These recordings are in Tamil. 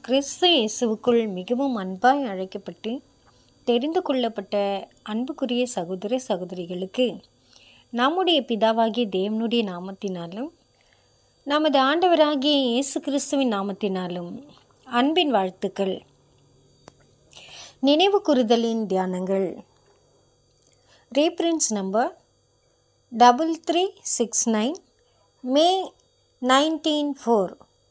கிறிஸ்து இயேசுவுக்குள் மிகவும் அன்பாய் அழைக்கப்பட்டு தெரிந்து கொள்ளப்பட்ட அன்புக்குரிய சகோதர சகோதரிகளுக்கு நம்முடைய பிதாவாகிய தேவனுடைய நாமத்தினாலும் நமது ஆண்டவராகிய இயேசு கிறிஸ்துவின் நாமத்தினாலும் அன்பின் வாழ்த்துக்கள் நினைவு கூறுதலின் தியானங்கள் reprints number double three six nine May nineteen four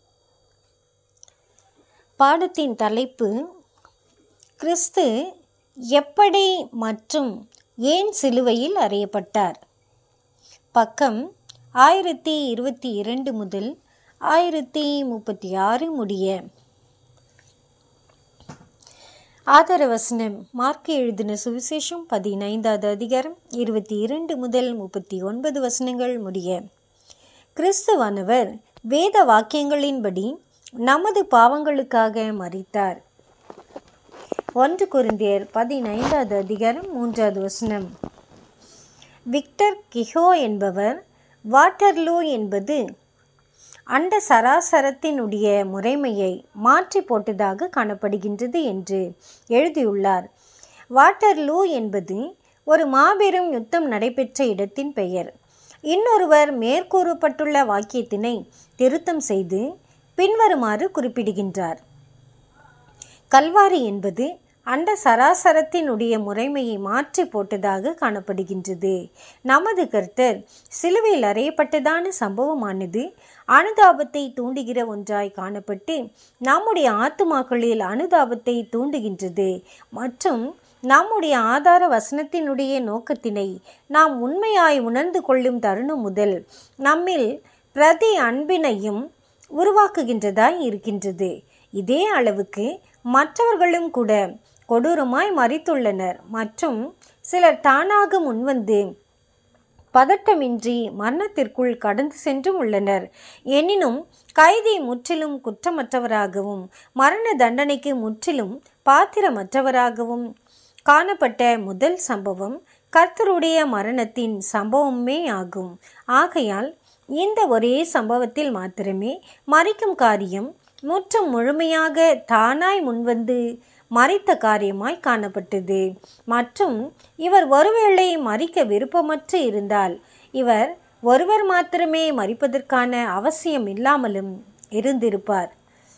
பாடத்தின் தலைப்பு கிறிஸ்து எப்படி மற்றும் ஏன் சிலுவையில் அறையப்பட்டார் பக்கம் ஆயிரத்தி இருபத்தி இரண்டு முதல் ஆயிரத்தி முப்பத்தி ஆறு முடிய ஆதார வசனம் மார்க்கு எழுதின சுவிசேஷம் பதினைந்தாவது அதிகாரம் இருபத்தி இரண்டு முதல் முப்பத்தி ஒன்பது வசனங்கள் முடிய கிறிஸ்துவானவர் வேத வாக்கியங்களின்படி நமது பாவங்களுக்காக மறித்தார் ஒன்று குருந்தியர் பதினைந்தாவது அதிகாரம் மூன்றாவது வசனம் விக்டர் கிஹோ என்பவர் வாட்டர்லூ என்பது அண்ட சராசரத்தினுடைய முறைமையை மாற்றி போட்டதாக காணப்படுகின்றது என்று எழுதியுள்ளார் வாட்டர்லூ என்பது ஒரு மாபெரும் யுத்தம் நடைபெற்ற இடத்தின் பெயர் இன்னொருவர் மேற்கூறப்பட்டுள்ள வாக்கியத்தினை திருத்தம் செய்து பின்வருமாறு குறிப்பிடுகின்றார் கல்வாரி என்பது அண்ட சராசரத்தினுடைய முறைமையை மாற்றி போட்டதாக காணப்படுகின்றது நமது கர்த்தர் சிலுவையில் அறையப்பட்டதான சம்பவமானது அனுதாபத்தை தூண்டுகிற ஒன்றாய் காணப்பட்டு நம்முடைய ஆத்துமாக்களில் அனுதாபத்தை தூண்டுகின்றது மற்றும் நம்முடைய ஆதார வசனத்தினுடைய நோக்கத்தினை நாம் உண்மையாய் உணர்ந்து கொள்ளும் தருணம் முதல் நம்மில் பிரதி அன்பினையும் உருவாக்குகின்றதாய் இருக்கின்றது இதே அளவுக்கு மற்றவர்களும் கூட கொடூரமாய் மறித்துள்ளனர் மற்றும் சிலர் தானாக முன்வந்து பதட்டமின்றி மரணத்திற்குள் கடந்து சென்றும் உள்ளனர் எனினும் கைதி முற்றிலும் குற்றமற்றவராகவும் மரண தண்டனைக்கு முற்றிலும் பாத்திரமற்றவராகவும் காணப்பட்ட முதல் சம்பவம் கர்த்தருடைய மரணத்தின் சம்பவமே ஆகும் ஆகையால் இந்த ஒரே சம்பவத்தில் மாத்திரமே மறிக்கும் காரியம் முற்றும் முழுமையாக தானாய் முன்வந்து மறித்த காரியமாய் காணப்பட்டது மற்றும் இவர் ஒருவேளை மறிக்க விருப்பமற்று இருந்தால் இவர் ஒருவர் மாத்திரமே மறிப்பதற்கான அவசியம் இல்லாமலும் இருந்திருப்பார்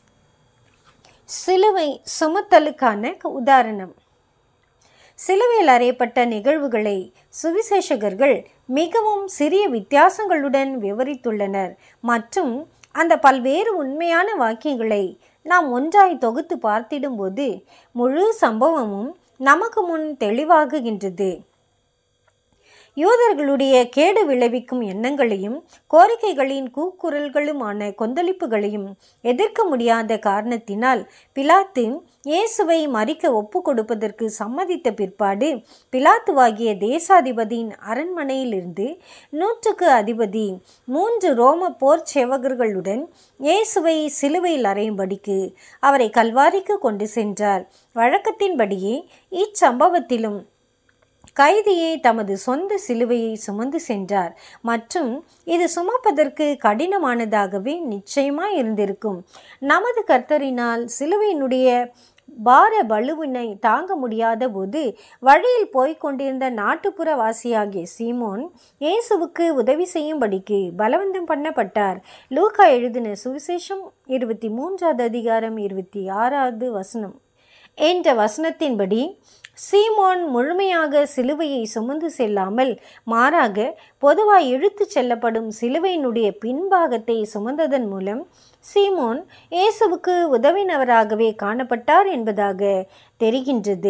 சிலுவை சுமத்தலுக்கான உதாரணம் சிலுவையில் அறையப்பட்ட நிகழ்வுகளை சுவிசேஷகர்கள் மிகவும் சிறிய வித்தியாசங்களுடன் விவரித்துள்ளனர் மற்றும் அந்த பல்வேறு உண்மையான வாக்கியங்களை நாம் ஒன்றாய் தொகுத்து பார்த்திடும்போது முழு சம்பவமும் நமக்கு முன் தெளிவாகுகின்றது யூதர்களுடைய கேடு விளைவிக்கும் எண்ணங்களையும் கோரிக்கைகளின் கூக்குரல்களுமான கொந்தளிப்புகளையும் எதிர்க்க முடியாத காரணத்தினால் பிலாத்து இயேசுவை மறிக்க ஒப்பு கொடுப்பதற்கு சம்மதித்த பிற்பாடு பிலாத்துவாகிய தேசாதிபதியின் அரண்மனையிலிருந்து நூற்றுக்கு அதிபதி மூன்று ரோம போர் சேவகர்களுடன் இயேசுவை சிலுவையில் அறையும்படிக்கு அவரை கல்வாரிக்கு கொண்டு சென்றார் வழக்கத்தின்படியே இச்சம்பவத்திலும் கைதியை தமது சொந்த சிலுவையை சுமந்து சென்றார் மற்றும் இது சுமப்பதற்கு கடினமானதாகவே நிச்சயமாய் இருந்திருக்கும் நமது கர்த்தரினால் சிலுவையினுடைய பார பலுவினை தாங்க முடியாத போது வழியில் போய்க் கொண்டிருந்த நாட்டுப்புற வாசியாகிய சீமோன் இயேசுவுக்கு உதவி செய்யும்படிக்கு பலவந்தம் பண்ணப்பட்டார் லூக்கா எழுதின சுவிசேஷம் இருபத்தி மூன்றாவது அதிகாரம் இருபத்தி ஆறாவது வசனம் என்ற வசனத்தின்படி சீமோன் முழுமையாக சிலுவையை சுமந்து செல்லாமல் மாறாக பொதுவாய் இழுத்து செல்லப்படும் சிலுவையினுடைய பின்பாகத்தை சுமந்ததன் மூலம் சீமோன் இயேசுவுக்கு உதவினவராகவே காணப்பட்டார் என்பதாக தெரிகின்றது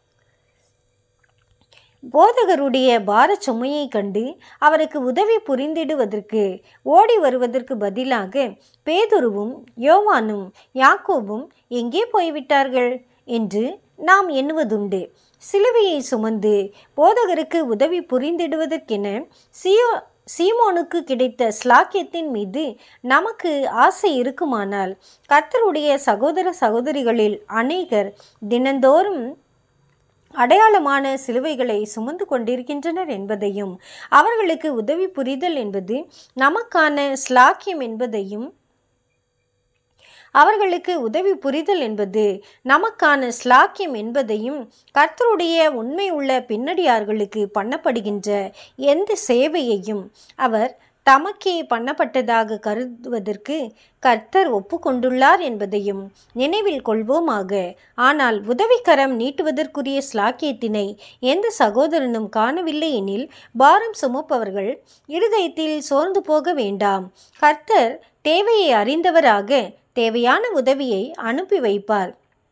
போதகருடைய பார சுமையை கண்டு அவருக்கு உதவி புரிந்திடுவதற்கு ஓடி வருவதற்கு பதிலாக பேதுருவும் யோவானும் யாக்கோவும் எங்கே போய்விட்டார்கள் என்று நாம் எண்ணுவதுண்டு சிலுவையை சுமந்து போதகருக்கு உதவி புரிந்திடுவதற்கென சியோ சீமோனுக்கு கிடைத்த ஸ்லாக்கியத்தின் மீது நமக்கு ஆசை இருக்குமானால் கர்த்தருடைய சகோதர சகோதரிகளில் அநேகர் தினந்தோறும் அடையாளமான சிலுவைகளை சுமந்து கொண்டிருக்கின்றனர் என்பதையும் அவர்களுக்கு உதவி புரிதல் என்பது நமக்கான ஸ்லாக்கியம் என்பதையும் அவர்களுக்கு உதவி புரிதல் என்பது நமக்கான ஸ்லாக்கியம் என்பதையும் கர்த்தருடைய உண்மை உள்ள பின்னடியார்களுக்கு பண்ணப்படுகின்ற எந்த சேவையையும் அவர் தமக்கே பண்ணப்பட்டதாக கருதுவதற்கு கர்த்தர் ஒப்புக்கொண்டுள்ளார் என்பதையும் நினைவில் கொள்வோமாக ஆனால் உதவிக்கரம் நீட்டுவதற்குரிய ஸ்லாக்கியத்தினை எந்த சகோதரனும் காணவில்லை எனில் பாரம் சுமப்பவர்கள் இருதயத்தில் சோர்ந்து போக வேண்டாம் கர்த்தர் தேவையை அறிந்தவராக தேவையான உதவியை அனுப்பி வைப்பார்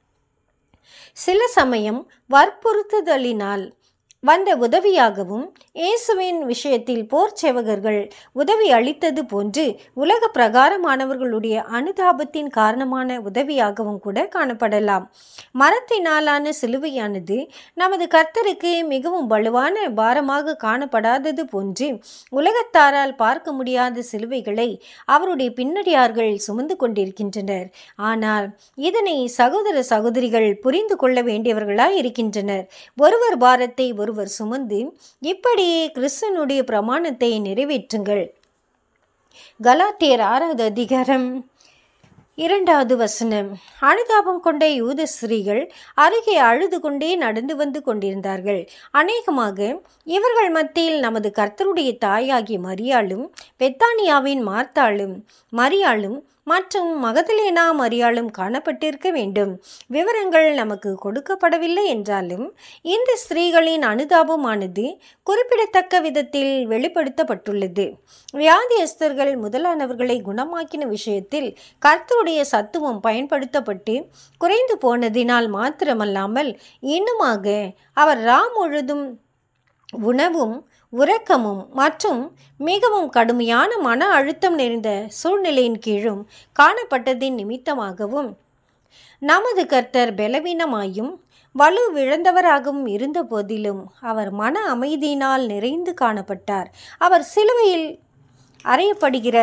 சில சமயம் வற்புறுத்துதலினால் வந்த உதவியாகவும் இயேசுவின் விஷயத்தில் போர் சேவகர்கள் உதவி அளித்தது போன்று உலக பிரகாரமானவர்களுடைய அனுதாபத்தின் காரணமான உதவியாகவும் கூட காணப்படலாம் மரத்தினாலான சிலுவையானது நமது கர்த்தருக்கு மிகவும் வலுவான பாரமாக காணப்படாதது போன்று உலகத்தாரால் பார்க்க முடியாத சிலுவைகளை அவருடைய பின்னடியார்கள் சுமந்து கொண்டிருக்கின்றனர் ஆனால் இதனை சகோதர சகோதரிகள் புரிந்து கொள்ள வேண்டியவர்களாய் இருக்கின்றனர் ஒருவர் பாரத்தை ஒருவர் சுமந்து இப்படியே கிறிஸ்தனுடைய பிரமாணத்தை நிறைவேற்றுங்கள் கலாத்தியர் ஆறாவது அதிகாரம் இரண்டாவது வசனம் அனுதாபம் கொண்ட யூத ஸ்திரீகள் அருகே அழுது கொண்டே நடந்து வந்து கொண்டிருந்தார்கள் அநேகமாக இவர்கள் மத்தியில் நமது கர்த்தருடைய தாயாகிய மரியாளும் பெத்தானியாவின் மார்த்தாளும் மரியாளும் மற்றும் மகதலேனா மரியாளும் காணப்பட்டிருக்க வேண்டும் விவரங்கள் நமக்கு கொடுக்கப்படவில்லை என்றாலும் இந்த ஸ்திரீகளின் அனுதாபமானது குறிப்பிடத்தக்க விதத்தில் வெளிப்படுத்தப்பட்டுள்ளது வியாதியஸ்தர்கள் முதலானவர்களை குணமாக்கின விஷயத்தில் கர்த்தருடைய சத்துவம் பயன்படுத்தப்பட்டு குறைந்து போனதினால் மாத்திரமல்லாமல் இன்னுமாக அவர் ரா முழுதும் உணவும் உறக்கமும் மற்றும் மிகவும் கடுமையான மன அழுத்தம் நிறைந்த சூழ்நிலையின் கீழும் காணப்பட்டதின் நிமித்தமாகவும் நமது கர்த்தர் பலவீனமாயும் வலு விழந்தவராகவும் இருந்த போதிலும் அவர் மன அமைதியினால் நிறைந்து காணப்பட்டார் அவர் சிலுவையில் அறையப்படுகிற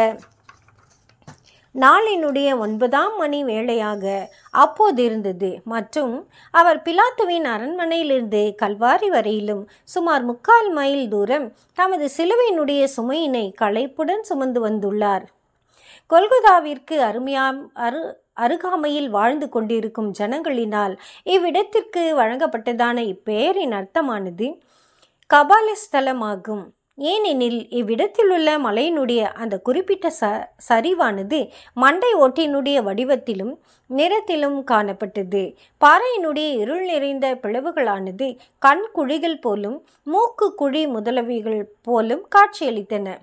நாளினுடைய ஒன்பதாம் மணி வேளையாக அப்போது இருந்தது மற்றும் அவர் பிலாத்துவின் அரண்மனையிலிருந்து கல்வாரி வரையிலும் சுமார் முக்கால் மைல் தூரம் தமது சிலுவையினுடைய சுமையினை களைப்புடன் சுமந்து வந்துள்ளார் கொல்கொதாவிற்கு அருமையா அரு அருகாமையில் வாழ்ந்து கொண்டிருக்கும் ஜனங்களினால் இவ்விடத்திற்கு வழங்கப்பட்டதான இப்பெயரின் அர்த்தமானது கபாலஸ்தலமாகும் ஏனெனில் இவ்விடத்திலுள்ள மலையினுடைய அந்த குறிப்பிட்ட ச சரிவானது மண்டை ஓட்டினுடைய வடிவத்திலும் நிறத்திலும் காணப்பட்டது பாறையினுடைய இருள் நிறைந்த பிளவுகளானது கண் குழிகள் போலும் மூக்கு குழி முதலவிகள் போலும் காட்சியளித்தன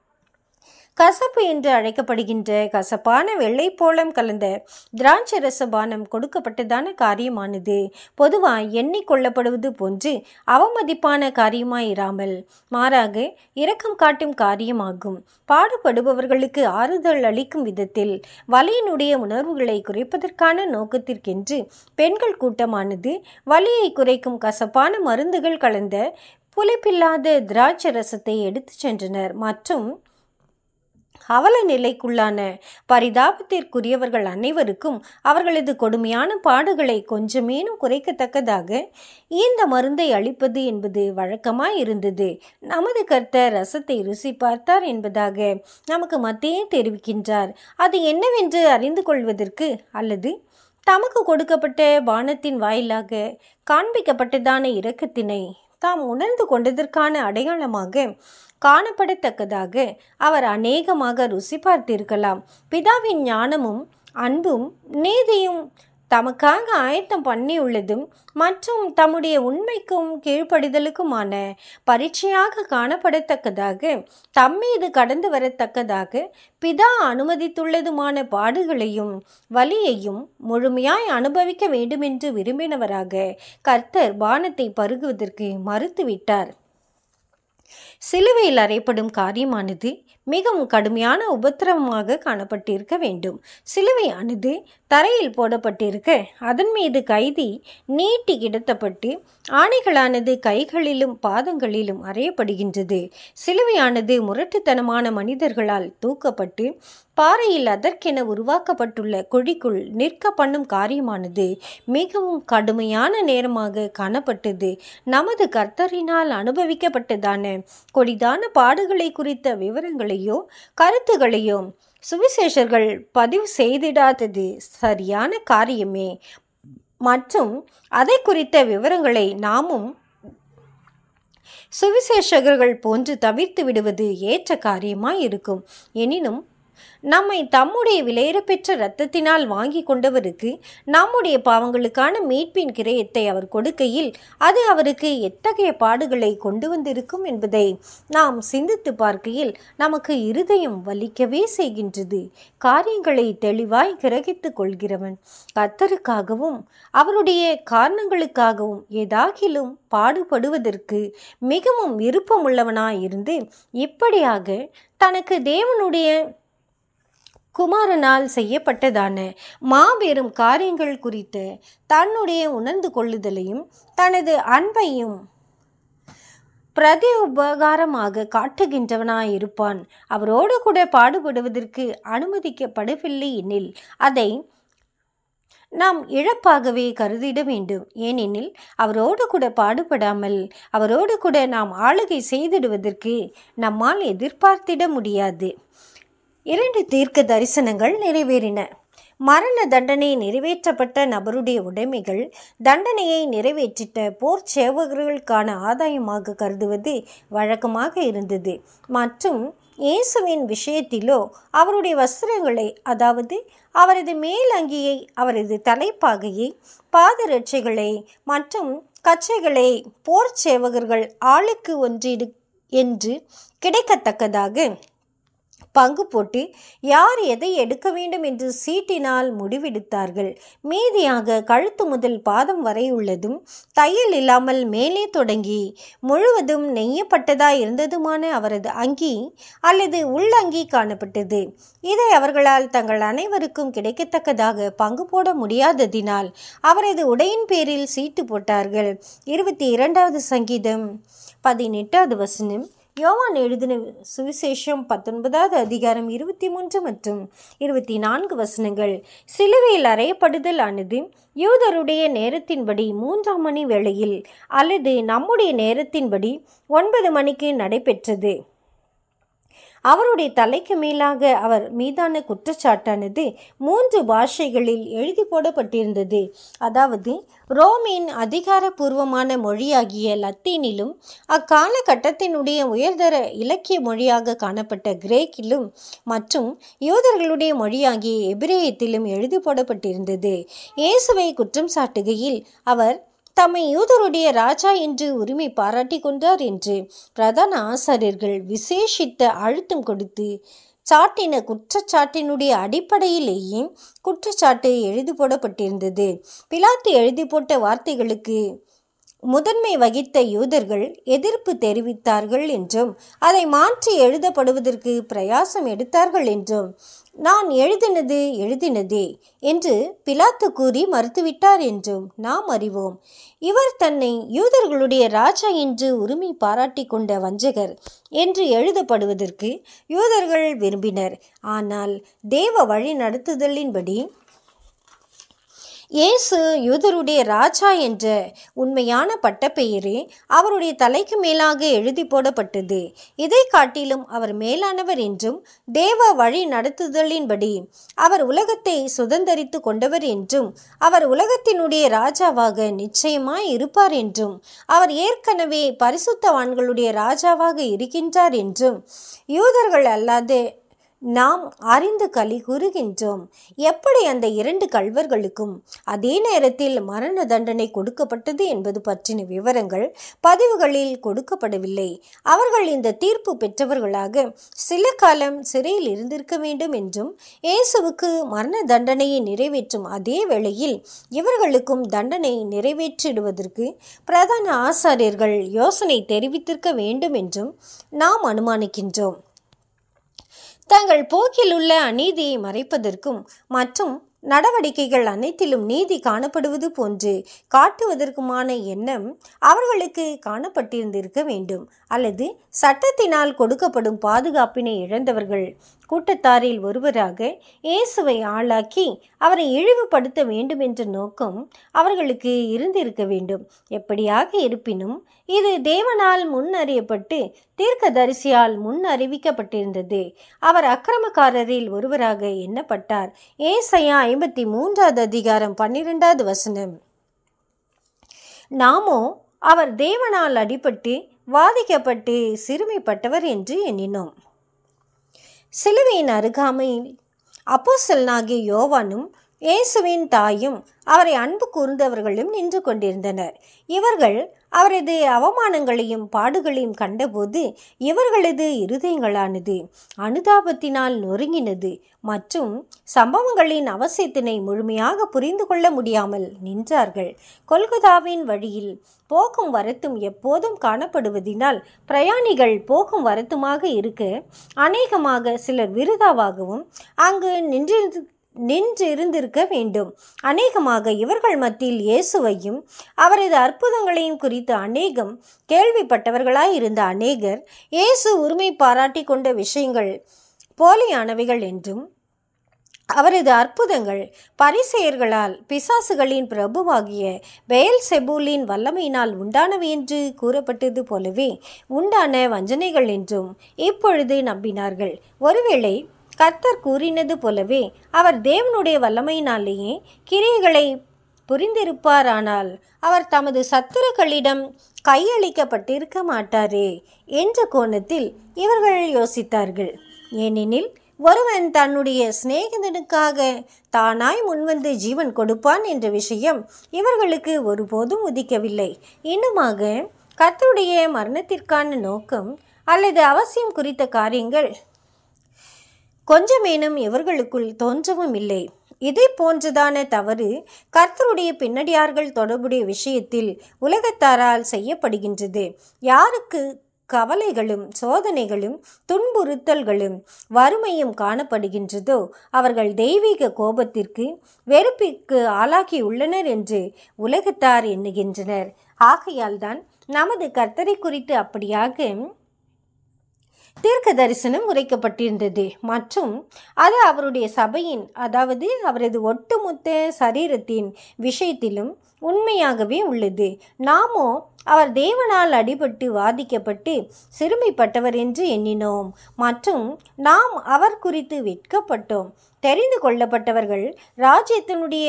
கசப்பு என்று அழைக்கப்படுகின்ற கசப்பான வெள்ளைப்போளம் கலந்த திராட்சை ரசபானம் கொடுக்கப்பட்டதான காரியமானது பொதுவாய் எண்ணிக்கொள்ளப்படுவது போன்று அவமதிப்பான காரியமாயிராமல் மாறாக இரக்கம் காட்டும் காரியமாகும் பாடுபடுபவர்களுக்கு ஆறுதல் அளிக்கும் விதத்தில் வலியினுடைய உணர்வுகளை குறைப்பதற்கான நோக்கத்திற்கென்று பெண்கள் கூட்டமானது வலியை குறைக்கும் கசப்பான மருந்துகள் கலந்த புளிப்பில்லாத திராட்சை ரசத்தை எடுத்துச் சென்றனர் மற்றும் அவல நிலைக்குள்ளான பரிதாபத்திற்குரியவர்கள் அனைவருக்கும் அவர்களது கொடுமையான பாடுகளை கொஞ்சமேனும் குறைக்கத்தக்கதாக இந்த மருந்தை அளிப்பது என்பது வழக்கமாய் இருந்தது நமது கர்த்தர் ரசத்தை ருசி பார்த்தார் என்பதாக நமக்கு மத்தியே தெரிவிக்கின்றார் அது என்னவென்று அறிந்து கொள்வதற்கு அல்லது தமக்கு கொடுக்கப்பட்ட பானத்தின் வாயிலாக காண்பிக்கப்பட்டதான இரக்கத்தினை தாம் உணர்ந்து கொண்டதற்கான அடையாளமாக காணப்படத்தக்கதாக அவர் அநேகமாக ருசி பார்த்திருக்கலாம் பிதாவின் ஞானமும் அன்பும் நீதியும் தமக்காக ஆயத்தம் பண்ணியுள்ளதும் மற்றும் தம்முடைய உண்மைக்கும் கீழ்ப்படிதலுக்குமான பரீட்சையாக காணப்படத்தக்கதாக தம்மீது கடந்து வரத்தக்கதாக பிதா அனுமதித்துள்ளதுமான பாடுகளையும் வலியையும் முழுமையாய் அனுபவிக்க வேண்டுமென்று விரும்பினவராக கர்த்தர் பானத்தை பருகுவதற்கு மறுத்துவிட்டார் சிலுவையில் அறையப்படும் காரியமானது மிகவும் கடுமையான உபத்திரவமாக காணப்பட்டிருக்க வேண்டும் சிலுவையானது தரையில் போடப்பட்டிருக்க அதன் மீது கைதி நீட்டி கிடத்தப்பட்டு ஆணைகளானது கைகளிலும் பாதங்களிலும் அறையப்படுகின்றது சிலுவையானது முரட்டுத்தனமான மனிதர்களால் தூக்கப்பட்டு பாறையில் அதற்கென உருவாக்கப்பட்டுள்ள குழிக்குள் நிற்க பண்ணும் காரியமானது மிகவும் கடுமையான நேரமாக காணப்பட்டது நமது கர்த்தரினால் அனுபவிக்கப்பட்டதான கொடிதான பாடுகளை குறித்த விவரங்களையோ கருத்துகளையோ சுவிசேஷர்கள் பதிவு செய்திடாதது சரியான காரியமே மற்றும் அதை குறித்த விவரங்களை நாமும் சுவிசேஷகர்கள் போன்று தவிர்த்து விடுவது ஏற்ற காரியமாய் இருக்கும் எனினும் நம்மை தம்முடைய விலையேறப்பெற்ற இரத்தத்தினால் வாங்கி கொண்டவருக்கு நம்முடைய பாவங்களுக்கான மீட்பின் கிரயத்தை அவர் கொடுக்கையில் அது அவருக்கு எத்தகைய பாடுகளை கொண்டு வந்திருக்கும் என்பதை நாம் சிந்தித்து பார்க்கையில் நமக்கு இருதயம் வலிக்கவே செய்கின்றது காரியங்களை தெளிவாய் கிரகித்துக் கொள்கிறவன் கத்தருக்காகவும் அவருடைய காரணங்களுக்காகவும் ஏதாகிலும் பாடுபடுவதற்கு மிகவும் விருப்பமுள்ளவனாயிருந்து இப்படியாக தனக்கு தேவனுடைய குமாரனால் செய்யப்பட்டதான மாபெரும் காரியங்கள் குறித்த தன்னுடைய உணர்ந்து கொள்ளுதலையும் தனது அன்பையும் பிரதி உபகாரமாக காட்டுகின்றவனாயிருப்பான் அவரோடு கூட பாடுபடுவதற்கு அனுமதிக்கப்படவில்லை எனில் அதை நாம் இழப்பாகவே கருதிட வேண்டும் ஏனெனில் அவரோடு கூட பாடுபடாமல் அவரோடு கூட நாம் ஆளுகை செய்திடுவதற்கு நம்மால் எதிர்பார்த்திட முடியாது இரண்டு தீர்க்க தரிசனங்கள் நிறைவேறின மரண தண்டனை நிறைவேற்றப்பட்ட நபருடைய உடைமைகள் தண்டனையை நிறைவேற்றிட்ட போர் சேவகர்களுக்கான ஆதாயமாக கருதுவது வழக்கமாக இருந்தது மற்றும் இயேசுவின் விஷயத்திலோ அவருடைய வஸ்திரங்களை அதாவது அவரது மேலங்கியை அவரது தலைப்பாகையை பாதரட்சைகளை மற்றும் கச்சைகளை போர் சேவகர்கள் ஆளுக்கு ஒன்றிடு என்று கிடைக்கத்தக்கதாக பங்கு போட்டு யார் எதை எடுக்க வேண்டும் என்று சீட்டினால் முடிவெடுத்தார்கள் மீதியாக கழுத்து முதல் பாதம் வரை உள்ளதும் தையல் இல்லாமல் மேலே தொடங்கி முழுவதும் நெய்யப்பட்டதாய் இருந்ததுமான அவரது அங்கி அல்லது உள்ளங்கி காணப்பட்டது இதை அவர்களால் தங்கள் அனைவருக்கும் கிடைக்கத்தக்கதாக பங்கு போட முடியாததினால் அவரது உடையின் பேரில் சீட்டு போட்டார்கள் இருபத்தி இரண்டாவது சங்கீதம் பதினெட்டாவது வசனம் யோவான் எழுதின சுவிசேஷம் பத்தொன்பதாவது அதிகாரம் இருபத்தி மூன்று மற்றும் இருபத்தி நான்கு வசனங்கள் சிலுவையில் அறையப்படுதல் ஆனது யூதருடைய நேரத்தின்படி மூன்றாம் மணி வேளையில் அல்லது நம்முடைய நேரத்தின்படி ஒன்பது மணிக்கு நடைபெற்றது அவருடைய தலைக்கு மேலாக அவர் மீதான குற்றச்சாட்டானது மூன்று பாஷைகளில் எழுதி போடப்பட்டிருந்தது அதாவது ரோமின் அதிகாரப்பூர்வமான மொழியாகிய லத்தீனிலும் அக்காலகட்டத்தினுடைய உயர்தர இலக்கிய மொழியாக காணப்பட்ட கிரேக்கிலும் மற்றும் யூதர்களுடைய மொழியாகிய எபிரேயத்திலும் எழுதி போடப்பட்டிருந்தது இயேசுவை குற்றம் சாட்டுகையில் அவர் தம்மை யூதருடைய ராஜா என்று உரிமை பாராட்டி கொண்டார் என்று பிரதான ஆசாரியர்கள் விசேஷித்த அழுத்தம் கொடுத்து சாட்டின குற்றச்சாட்டினுடைய அடிப்படையிலேயே குற்றச்சாட்டு எழுதி போடப்பட்டிருந்தது பிலாத்து எழுதி போட்ட வார்த்தைகளுக்கு முதன்மை வகித்த யூதர்கள் எதிர்ப்பு தெரிவித்தார்கள் என்றும் அதை மாற்றி எழுதப்படுவதற்கு பிரயாசம் எடுத்தார்கள் என்றும் நான் எழுதினது எழுதினதே என்று பிலாத்து கூறி மறுத்துவிட்டார் என்றும் நாம் அறிவோம் இவர் தன்னை யூதர்களுடைய ராஜா என்று உரிமை பாராட்டி கொண்ட வஞ்சகர் என்று எழுதப்படுவதற்கு யூதர்கள் விரும்பினர் ஆனால் தேவ வழி நடத்துதலின்படி இயேசு யூதருடைய ராஜா என்ற உண்மையான பட்டப்பெயரே அவருடைய தலைக்கு மேலாக எழுதி போடப்பட்டது இதை காட்டிலும் அவர் மேலானவர் என்றும் தேவ வழி நடத்துதலின்படி அவர் உலகத்தை சுதந்தரித்து கொண்டவர் என்றும் அவர் உலகத்தினுடைய ராஜாவாக நிச்சயமாய் இருப்பார் என்றும் அவர் ஏற்கனவே பரிசுத்தவான்களுடைய ராஜாவாக இருக்கின்றார் என்றும் யூதர்கள் அல்லாத நாம் அறிந்து களி கூறுகின்றோம் எப்படி அந்த இரண்டு கள்வர்களுக்கும் அதே நேரத்தில் மரண தண்டனை கொடுக்கப்பட்டது என்பது பற்றின விவரங்கள் பதிவுகளில் கொடுக்கப்படவில்லை அவர்கள் இந்த தீர்ப்பு பெற்றவர்களாக சில காலம் சிறையில் இருந்திருக்க வேண்டும் என்றும் இயேசுவுக்கு மரண தண்டனையை நிறைவேற்றும் அதே வேளையில் இவர்களுக்கும் தண்டனை நிறைவேற்றிடுவதற்கு பிரதான ஆசாரியர்கள் யோசனை தெரிவித்திருக்க வேண்டும் என்றும் நாம் அனுமானிக்கின்றோம் தங்கள் போக்கில் உள்ள அநீதியை மறைப்பதற்கும் மற்றும் நடவடிக்கைகள் அனைத்திலும் நீதி காணப்படுவது போன்று காட்டுவதற்குமான எண்ணம் அவர்களுக்கு காணப்பட்டிருந்திருக்க வேண்டும் அல்லது சட்டத்தினால் கொடுக்கப்படும் பாதுகாப்பினை இழந்தவர்கள் கூட்டத்தாரில் ஒருவராக இயேசுவை ஆளாக்கி அவரை இழிவுபடுத்த வேண்டும் என்ற நோக்கம் அவர்களுக்கு இருந்திருக்க வேண்டும் எப்படியாக இருப்பினும் இது தேவனால் முன் அறியப்பட்டு தீர்க்கதரிசியால் முன் அறிவிக்கப்பட்டிருந்தது அவர் அக்கிரமக்காரரில் ஒருவராக எண்ணப்பட்டார் ஏசையா ஐம்பத்தி மூன்றாவது அதிகாரம் பன்னிரெண்டாவது வசனம் நாமோ அவர் தேவனால் அடிபட்டு வாதிக்கப்பட்டு சிறுமைப்பட்டவர் என்று எண்ணினோம் சிலுவையின் அருகாமையில் அப்போஸ்தலனாகிய யோவானும் இயேசுவின் தாயும் அவரை அன்பு கூர்ந்தவர்களும் நின்று கொண்டிருந்தனர் இவர்கள் அவரது அவமானங்களையும் பாடுகளையும் கண்டபோது இவர்களது இருதயங்களானது அனுதாபத்தினால் நொறுங்கினது மற்றும் சம்பவங்களின் அவசியத்தினை முழுமையாக புரிந்து கொள்ள முடியாமல் நின்றார்கள் கொல்கதாவின் வழியில் போக்கும் வரத்தும் எப்போதும் காணப்படுவதினால் பிரயாணிகள் போக்கும் வரத்துமாக இருக்க அநேகமாக சிலர் விருதாவாகவும் அங்கு நின்றிருந்து நின்றிருந்திருக்க வேண்டும் அநேகமாக இவர்கள் மத்தியில் இயேசுவையும் அவரது அற்புதங்களையும் குறித்து அநேகம் கேள்விப்பட்டவர்களாய் இருந்த அநேகர் இயேசு உரிமை பாராட்டி கொண்ட விஷயங்கள் போலியானவைகள் என்றும் அவரது அற்புதங்கள் பரிசெயர்களால் பிசாசுகளின் பிரபுவாகிய பெயல் செபூலின் வல்லமையினால் உண்டானவை என்று கூறப்பட்டது போலவே உண்டான வஞ்சனைகள் என்றும் இப்பொழுது நம்பினார்கள் ஒருவேளை கர்த்தர் கூறினது போலவே அவர் தேவனுடைய வல்லமையினாலேயே கிரியைகளை புரிந்திருப்பாரானால் அவர் தமது சத்துருக்களிடம் கையளிக்கப்பட்டிருக்க மாட்டாரே என்ற கோணத்தில் இவர்கள் யோசித்தார்கள் ஏனெனில் ஒருவன் தன்னுடைய சிநேகிதனுக்காக தானாய் முன்வந்து ஜீவன் கொடுப்பான் என்ற விஷயம் இவர்களுக்கு ஒருபோதும் உதிக்கவில்லை இன்னுமாக கர்த்தருடைய மரணத்திற்கான நோக்கம் அல்லது அவசியம் குறித்த காரியங்கள் கொஞ்சமேனும் இவர்களுக்குள் தோன்றவும் இல்லை இதை போன்றதான தவறு கர்த்தருடைய பின்னடியார்கள் தொடர்புடைய விஷயத்தில் உலகத்தாரால் செய்யப்படுகின்றது யாருக்கு கவலைகளும் சோதனைகளும் துன்புறுத்தல்களும் வறுமையும் காணப்படுகின்றதோ அவர்கள் தெய்வீக கோபத்திற்கு வெறுப்பிற்கு ஆளாகியுள்ளனர் என்று உலகத்தார் எண்ணுகின்றனர் ஆகையால்தான் நமது கர்த்தரை குறித்து அப்படியாக தீர்க்க தரிசனம் உரைக்கப்பட்டிருந்தது மற்றும் அது அவருடைய சபையின் அதாவது அவரது ஒட்டுமொத்த சரீரத்தின் விஷயத்திலும் உண்மையாகவே உள்ளது நாமோ அவர் தேவனால் அடிபட்டு வாதிக்கப்பட்டு சிறுமைப்பட்டவர் என்று எண்ணினோம் மற்றும் நாம் அவர் குறித்து வெட்கப்பட்டோம் தெரிந்து கொள்ளப்பட்டவர்கள் ராஜ்யத்தினுடைய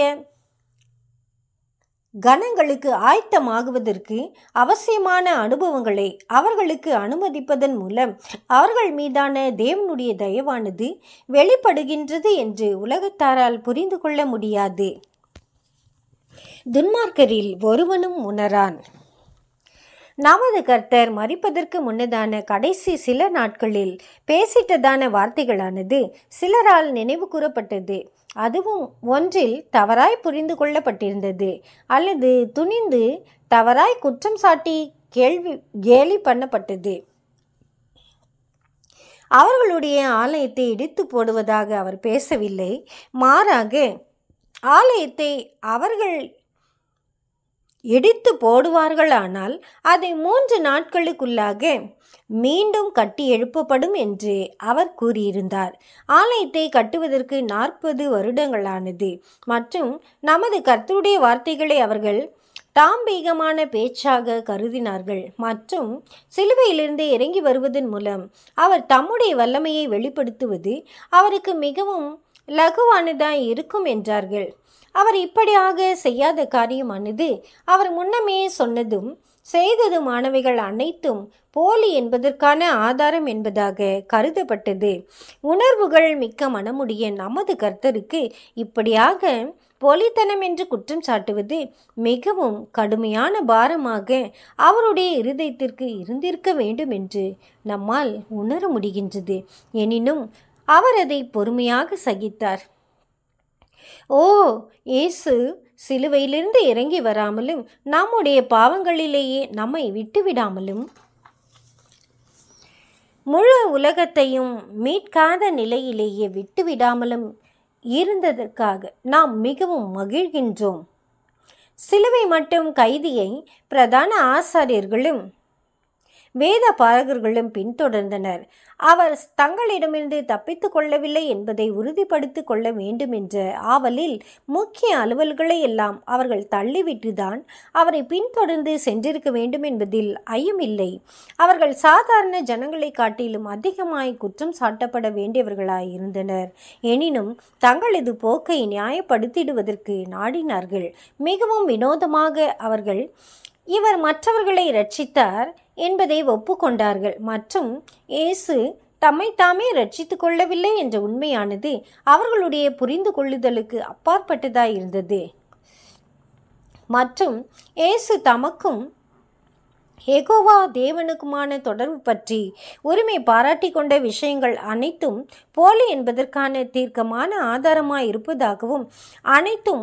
கணங்களுக்கு ஆயத்தமாகுவதற்கு அவசியமான அனுபவங்களை அவர்களுக்கு அனுமதிப்பதன் மூலம் அவர்கள் மீதான தேவனுடைய தயவானது வெளிப்படுகின்றது என்று உலகத்தாரால் புரிந்து கொள்ள முடியாது துன்மார்க்கரில் ஒருவனும் உணரான் நமது கர்த்தர் மறிப்பதற்கு முன்னதான கடைசி சில நாட்களில் பேசிட்டதான வார்த்தைகளானது சிலரால் நினைவு கூறப்பட்டது அதுவும் ஒன்றில் தவறாய் புரிந்து கொள்ளப்பட்டிருந்தது அல்லது துணிந்து தவறாய் குற்றம் சாட்டி கேள்வி கேலி பண்ணப்பட்டது அவர்களுடைய ஆலயத்தை இடித்து போடுவதாக அவர் பேசவில்லை மாறாக ஆலயத்தை அவர்கள் இடித்து போடுவார்களானால் அதை மூன்று நாட்களுக்குள்ளாக மீண்டும் கட்டி எழுப்பப்படும் என்று அவர் கூறியிருந்தார் ஆலயத்தை கட்டுவதற்கு நாற்பது வருடங்களானது மற்றும் நமது கர்த்தருடைய வார்த்தைகளை அவர்கள் தாம்பீகமான பேச்சாக கருதினார்கள் மற்றும் சிலுவையிலிருந்து இறங்கி வருவதன் மூலம் அவர் தம்முடைய வல்லமையை வெளிப்படுத்துவது அவருக்கு மிகவும் லகுவானதாய் இருக்கும் என்றார்கள் அவர் இப்படியாக செய்யாத காரியமானது அவர் முன்னமே சொன்னதும் செய்ததுமானவைகள் அனைத்தும் போலி என்பதற்கான ஆதாரம் என்பதாக கருதப்பட்டது உணர்வுகள் மிக்க மனமுடைய நமது கர்த்தருக்கு இப்படியாக போலித்தனம் என்று குற்றம் சாட்டுவது மிகவும் கடுமையான பாரமாக அவருடைய இருதயத்திற்கு இருந்திருக்க வேண்டும் என்று நம்மால் உணர முடிகின்றது எனினும் அவர் அதை பொறுமையாக சகித்தார் ஓ இயேசு சிலுவையிலிருந்து இறங்கி வராமலும் நம்முடைய பாவங்களிலேயே நம்மை விட்டுவிடாமலும் முழு உலகத்தையும் மீட்காத நிலையிலேயே விட்டுவிடாமலும் இருந்ததற்காக நாம் மிகவும் மகிழ்கின்றோம் சிலுவை மட்டும் கைதியை பிரதான ஆசாரியர்களும் வேத பாரகர்களும் பின்தொடர்ந்தனர் அவர் தங்களிடமிருந்து தப்பித்து கொள்ளவில்லை என்பதை உறுதிப்படுத்திக் கொள்ள வேண்டும் என்ற ஆவலில் முக்கிய அலுவல்களை எல்லாம் அவர்கள் தள்ளிவிட்டுதான் அவரை பின்தொடர்ந்து சென்றிருக்க வேண்டும் என்பதில் ஐயமில்லை அவர்கள் சாதாரண ஜனங்களை காட்டிலும் அதிகமாய் குற்றம் சாட்டப்பட வேண்டியவர்களாய் இருந்தனர் எனினும் தங்களது போக்கை நியாயப்படுத்திடுவதற்கு நாடினார்கள் மிகவும் வினோதமாக அவர்கள் இவர் மற்றவர்களை ரட்சித்தார் என்பதை ஒப்புக்கொண்டார்கள் மற்றும் இயேசு தம்மை தாமே ரட்சித்துக் கொள்ளவில்லை என்ற உண்மையானது அவர்களுடைய புரிந்து கொள்ளுதலுக்கு அப்பாற்பட்டதாய் இருந்தது மற்றும் இயேசு தமக்கும் எகோவா தேவனுக்குமான தொடர்பு பற்றி உரிமை பாராட்டி கொண்ட விஷயங்கள் அனைத்தும் போலி என்பதற்கான தீர்க்கமான ஆதாரமாய் இருப்பதாகவும் அனைத்தும்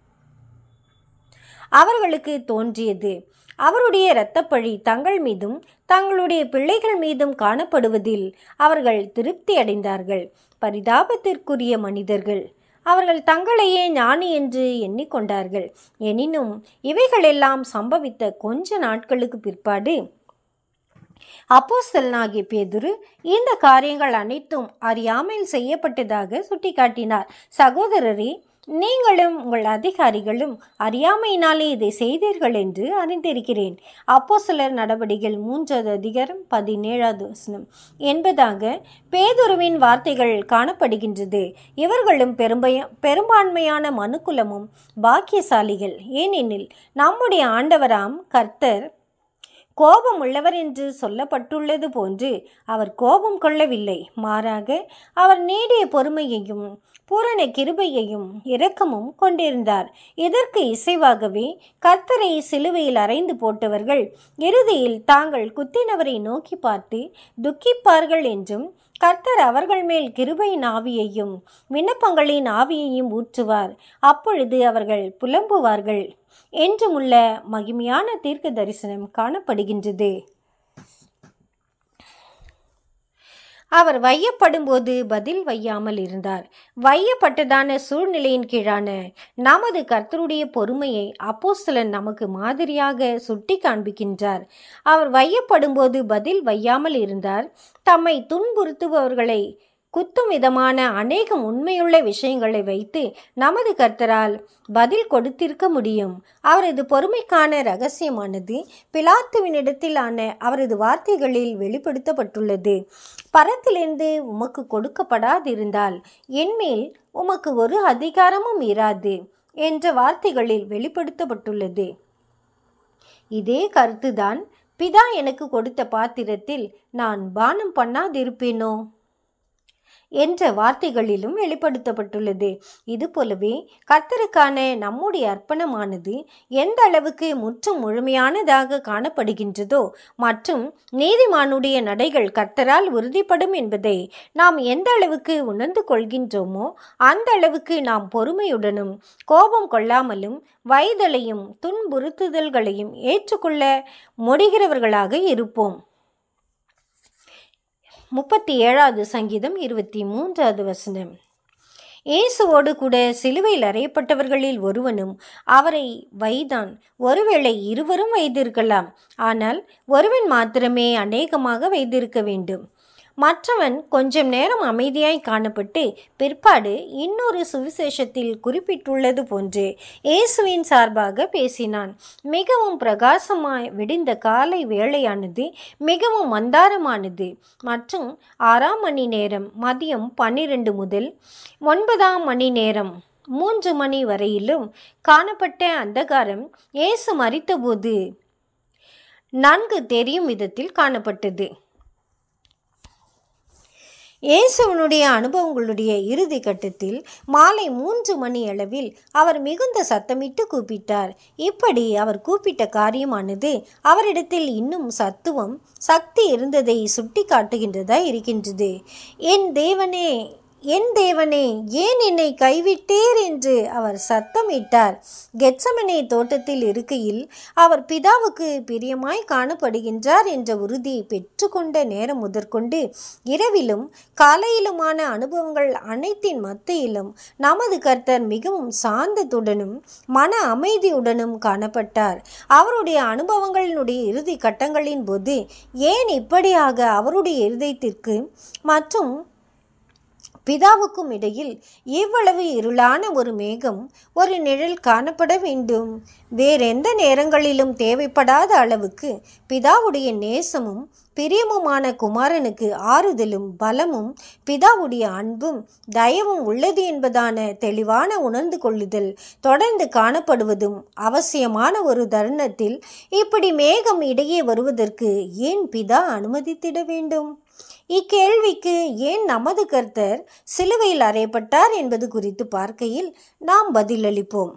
அவர்களுக்கு தோன்றியது அவருடைய இரத்தப்பழி தங்கள் மீதும் தங்களுடைய பிள்ளைகள் மீதும் காணப்படுவதில் அவர்கள் திருப்தி அடைந்தார்கள் பரிதாபத்திற்குரிய மனிதர்கள் அவர்கள் தங்களையே ஞானி என்று எண்ணிக்கொண்டார்கள் எனினும் இவைகளெல்லாம் சம்பவித்த கொஞ்ச நாட்களுக்கு பிற்பாடு அப்போஸ்தலனாகிய பேதுரு இந்த காரியங்கள் அனைத்தும் அறியாமையில் செய்யப்பட்டதாக சுட்டிக்காட்டினார் சகோதரரே நீங்களும் உங்கள் அதிகாரிகளும் அறியாமையினாலே இதை செய்தீர்கள் என்று அறிந்திருக்கிறேன் அப்போ சிலர் நடவடிக்கைகள் மூன்றாவது அதிகாரம் பதினேழாவது வசனம் என்பதாக பேதுருவின் வார்த்தைகள் காணப்படுகின்றது இவர்களும் பெரும்பய பெரும்பான்மையான மனுக்குலமும் பாக்கியசாலிகள் ஏனெனில் நம்முடைய ஆண்டவராம் கர்த்தர் கோபம் உள்ளவர் என்று சொல்லப்பட்டுள்ளது போன்று அவர் கோபம் கொள்ளவில்லை மாறாக அவர் நீடிய பொறுமையையும் பூரண கிருபையையும் இரக்கமும் கொண்டிருந்தார் இதற்கு இசைவாகவே கர்த்தரை சிலுவையில் அறைந்து போட்டவர்கள் இறுதியில் தாங்கள் குத்தினவரை நோக்கி பார்த்து துக்கிப்பார்கள் என்றும் கர்த்தர் அவர்கள் மேல் கிருபையின் ஆவியையும் விண்ணப்பங்களின் ஆவியையும் ஊற்றுவார் அப்பொழுது அவர்கள் புலம்புவார்கள் என்றுமுள்ள மகிமையான தீர்க்க தரிசனம் காணப்படுகின்றது அவர் வையப்படும்போது பதில் வையாமல் இருந்தார் வையப்பட்டதான சூழ்நிலையின் கீழான நமது கர்த்தருடைய பொறுமையை அப்போஸ்தலன் நமக்கு மாதிரியாக சுட்டி காண்பிக்கின்றார் அவர் வையப்படும்போது பதில் வையாமல் இருந்தார் தம்மை துன்புறுத்துபவர்களை குத்தும் விதமான அநேகம் உண்மையுள்ள விஷயங்களை வைத்து நமது கர்த்தரால் பதில் கொடுத்திருக்க முடியும் அவரது பொறுமைக்கான ரகசியமானது பிலாத்துவினிடத்திலான அவரது வார்த்தைகளில் வெளிப்படுத்தப்பட்டுள்ளது பரத்திலிருந்து உமக்கு கொடுக்கப்படாதிருந்தால் என்மேல் உமக்கு ஒரு அதிகாரமும் இராது என்ற வார்த்தைகளில் வெளிப்படுத்தப்பட்டுள்ளது இதே கருத்துதான் பிதா எனக்கு கொடுத்த பாத்திரத்தில் நான் பானம் பண்ணாதிருப்பேனோ என்ற வார்த்தைகளிலும் வெளிப்படுத்தப்பட்டுள்ளது இது போலவே கர்த்தருக்கான நம்முடைய அர்ப்பணமானது எந்த அளவுக்கு முற்றும் முழுமையானதாக காணப்படுகின்றதோ மற்றும் நீதிமானுடைய நடைகள் கர்த்தரால் உறுதிப்படும் என்பதை நாம் எந்த அளவுக்கு உணர்ந்து கொள்கின்றோமோ அந்த அளவுக்கு நாம் பொறுமையுடனும் கோபம் கொள்ளாமலும் வயதலையும் துன்புறுத்துதல்களையும் ஏற்றுக்கொள்ள முடிகிறவர்களாக இருப்போம் முப்பத்தி ஏழாவது சங்கீதம் இருபத்தி மூன்றாவது வசனம் இயேசுவோடு கூட சிலுவையில் அறையப்பட்டவர்களில் ஒருவனும் அவரை வைதான் ஒருவேளை இருவரும் வைத்திருக்கலாம் ஆனால் ஒருவன் மாத்திரமே அநேகமாக வைத்திருக்க வேண்டும் மற்றவன் கொஞ்சம் நேரம் அமைதியாய் காணப்பட்டு பிற்பாடு இன்னொரு சுவிசேஷத்தில் குறிப்பிட்டுள்ளது போன்று இயேசுவின் சார்பாக பேசினான் மிகவும் பிரகாசமாய் விடிந்த காலை வேளையானது மிகவும் மந்தாரமானது மற்றும் ஆறாம் மணி நேரம் மதியம் பன்னிரண்டு முதல் ஒன்பதாம் மணி நேரம் மூன்று மணி வரையிலும் காணப்பட்ட அந்தகாரம் இயேசு மறித்தபோது நன்கு தெரியும் விதத்தில் காணப்பட்டது இயேசுவனுடைய அனுபவங்களுடைய இறுதி கட்டத்தில் மாலை மூன்று மணி அளவில் அவர் மிகுந்த சத்தமிட்டு கூப்பிட்டார் இப்படி அவர் கூப்பிட்ட காரியமானது அவரிடத்தில் இன்னும் சத்துவம் சக்தி இருந்ததை சுட்டி காட்டுகின்றதா இருக்கின்றது என் தேவனே என் தேவனே ஏன் என்னை கைவிட்டீர் என்று அவர் சத்தமிட்டார் கெட்சமனே தோட்டத்தில் இருக்கையில் அவர் பிதாவுக்கு பிரியமாய் காணப்படுகின்றார் என்ற உறுதியை பெற்றுக்கொண்ட நேரம் முதற்கொண்டு இரவிலும் காலையிலுமான அனுபவங்கள் அனைத்தின் மத்தியிலும் நமது கர்த்தர் மிகவும் சாந்தத்துடனும் மன அமைதியுடனும் காணப்பட்டார் அவருடைய அனுபவங்களினுடைய இறுதி கட்டங்களின் போது ஏன் இப்படியாக அவருடைய இருதயத்திற்கு மற்றும் பிதாவுக்கும் இடையில் இவ்வளவு இருளான ஒரு மேகம் ஒரு நிழல் காணப்பட வேண்டும் வேறெந்த நேரங்களிலும் தேவைப்படாத அளவுக்கு பிதாவுடைய நேசமும் பிரியமுமான குமாரனுக்கு ஆறுதலும் பலமும் பிதாவுடைய அன்பும் தயவும் உள்ளது என்பதான தெளிவான உணர்ந்து கொள்ளுதல் தொடர்ந்து காணப்படுவதும் அவசியமான ஒரு தருணத்தில் இப்படி மேகம் இடையே வருவதற்கு ஏன் பிதா அனுமதித்திட வேண்டும் இக்கேள்விக்கு ஏன் நமது கர்த்தர் சிலுவையில் அறையப்பட்டார் என்பது குறித்து பார்க்கையில் நாம் பதிலளிப்போம்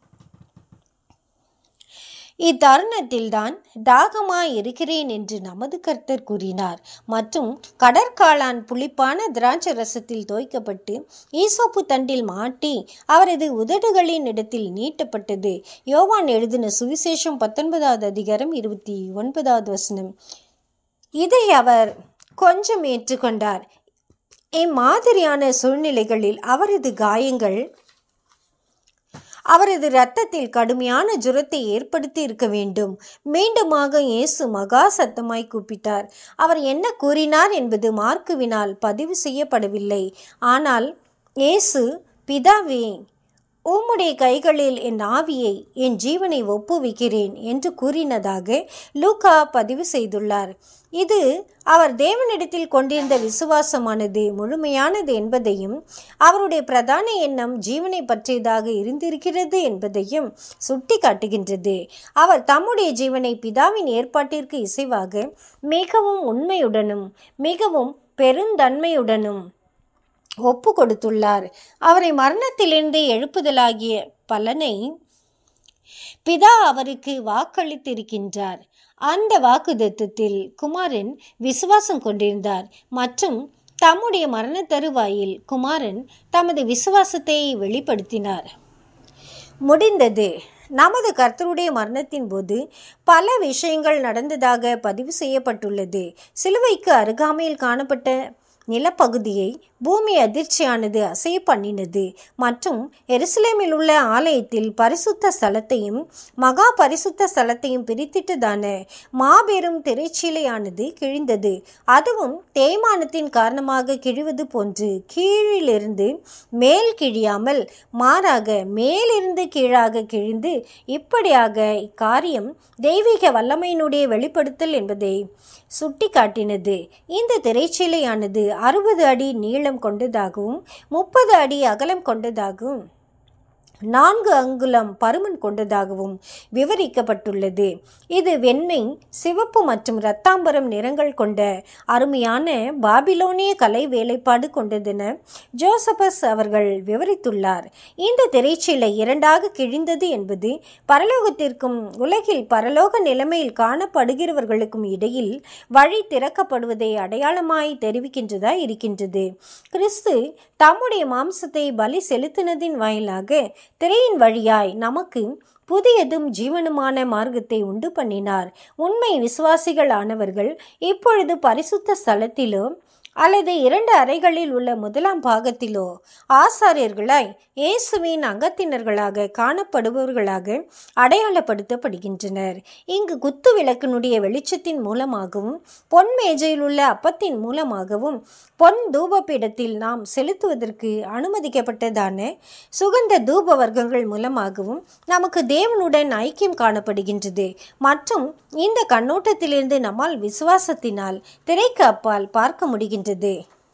இத்தருணத்தில்தான் தாகமாய் இருக்கிறேன் என்று நமது கர்த்தர் கூறினார் மற்றும் கடற்காளான் புளிப்பான திராட்சை ரசத்தில் தோய்க்கப்பட்டு ஈசோப்பு தண்டில் மாட்டி அவரது உதடுகளின் இடத்தில் நீட்டப்பட்டது யோவான் எழுதின சுவிசேஷம் பத்தொன்பதாவது அதிகாரம் இருபத்தி ஒன்பதாவது வசனம் இதை அவர் கொஞ்சம் ஏற்றுக்கொண்டார் இம்மாதிரியான சூழ்நிலைகளில் அவரது காயங்கள் அவரது இரத்தத்தில் கடுமையான ஜுரத்தை ஏற்படுத்தி இருக்க வேண்டும் மீண்டுமாக இயேசு மகா சத்தமாய் கூப்பிட்டார் அவர் என்ன கூறினார் என்பது மார்க்குவினால் பதிவு செய்யப்படவில்லை ஆனால் இயேசு பிதாவே உம்முடைய கைகளில் என் ஆவியை என் ஜீவனை ஒப்புவிக்கிறேன் என்று கூறினதாக லூகா பதிவு செய்துள்ளார் இது அவர் தேவனிடத்தில் கொண்டிருந்த விசுவாசமானது முழுமையானது என்பதையும் அவருடைய பிரதான எண்ணம் ஜீவனை பற்றியதாக இருந்திருக்கிறது என்பதையும் சுட்டி காட்டுகின்றது அவர் தம்முடைய ஜீவனை பிதாவின் ஏற்பாட்டிற்கு இசைவாக மிகவும் உண்மையுடனும் மிகவும் பெருந்தன்மையுடனும் ஒப்பு கொடுத்துள்ளார் அவரை மரணத்திலிருந்து எழுப்புதலாகிய பலனை பிதா அவருக்கு வாக்களித்திருக்கின்றார் அந்த வாக்குதத்தத்தில் குமாரன் விசுவாசம் கொண்டிருந்தார் மற்றும் தம்முடைய மரண தருவாயில் குமாரன் தமது விசுவாசத்தை வெளிப்படுத்தினார் முடிந்தது நமது கர்த்தருடைய மரணத்தின் போது பல விஷயங்கள் நடந்ததாக பதிவு செய்யப்பட்டுள்ளது சிலுவைக்கு அருகாமையில் காணப்பட்ட நிலப்பகுதியை பூமி அதிர்ச்சியானது அசைய பண்ணினது மற்றும் எருசலேமில் உள்ள ஆலயத்தில் பரிசுத்த ஸ்தலத்தையும் மகா பரிசுத்த ஸ்தலத்தையும் பிரித்திட்டதான மாபெரும் திரைச்சீலையானது கிழிந்தது அதுவும் தேய்மானத்தின் காரணமாக கிழிவது போன்று கீழிலிருந்து மேல் கிழியாமல் மாறாக மேலிருந்து கீழாக கிழிந்து இப்படியாக இக்காரியம் தெய்வீக வல்லமையினுடைய வெளிப்படுத்தல் என்பதை சுட்டி காட்டினது இந்த திரைச்சீலையானது அறுபது அடி நீளம் கொண்டதாகவும் முப்பது அடி அகலம் கொண்டதாகவும் நான்கு அங்குலம் பருமன் கொண்டதாகவும் விவரிக்கப்பட்டுள்ளது இது வெண்மை சிவப்பு மற்றும் இரத்தாம்பரம் நிறங்கள் கொண்ட அருமையான பாபிலோனிய கலை வேலைப்பாடு கொண்டதென ஜோசபஸ் அவர்கள் விவரித்துள்ளார் இந்த திரைச்சீலை இரண்டாக கிழிந்தது என்பது பரலோகத்திற்கும் உலகில் பரலோக நிலைமையில் காணப்படுகிறவர்களுக்கும் இடையில் வழி திறக்கப்படுவதை அடையாளமாய் தெரிவிக்கின்றதா இருக்கின்றது கிறிஸ்து தம்முடைய மாம்சத்தை பலி செலுத்தினதின் வாயிலாக திரையின் வழியாய் நமக்கு புதியதும் ஜீவனுமான மார்க்கத்தை உண்டு பண்ணினார் உண்மை விசுவாசிகள் ஆனவர்கள் இப்பொழுது பரிசுத்த ஸ்தலத்திலோ அல்லது இரண்டு அறைகளில் உள்ள முதலாம் பாகத்திலோ ஆசாரியர்களாய் இயேசுவின் அங்கத்தினர்களாக காணப்படுபவர்களாக அடையாளப்படுத்தப்படுகின்றனர் இங்கு குத்து விளக்கினுடைய வெளிச்சத்தின் மூலமாகவும் பொன் மேஜையில் உள்ள அப்பத்தின் மூலமாகவும் பொன் தூபபீடத்தில் நாம் செலுத்துவதற்கு அனுமதிக்கப்பட்டதான சுகந்த தூப வர்க்கங்கள் மூலமாகவும் நமக்கு தேவனுடன் ஐக்கியம் காணப்படுகின்றது மற்றும் இந்த கண்ணோட்டத்திலிருந்து நம்மால் விசுவாசத்தினால் திரைக்கு அப்பால் பார்க்க முடிகின்றது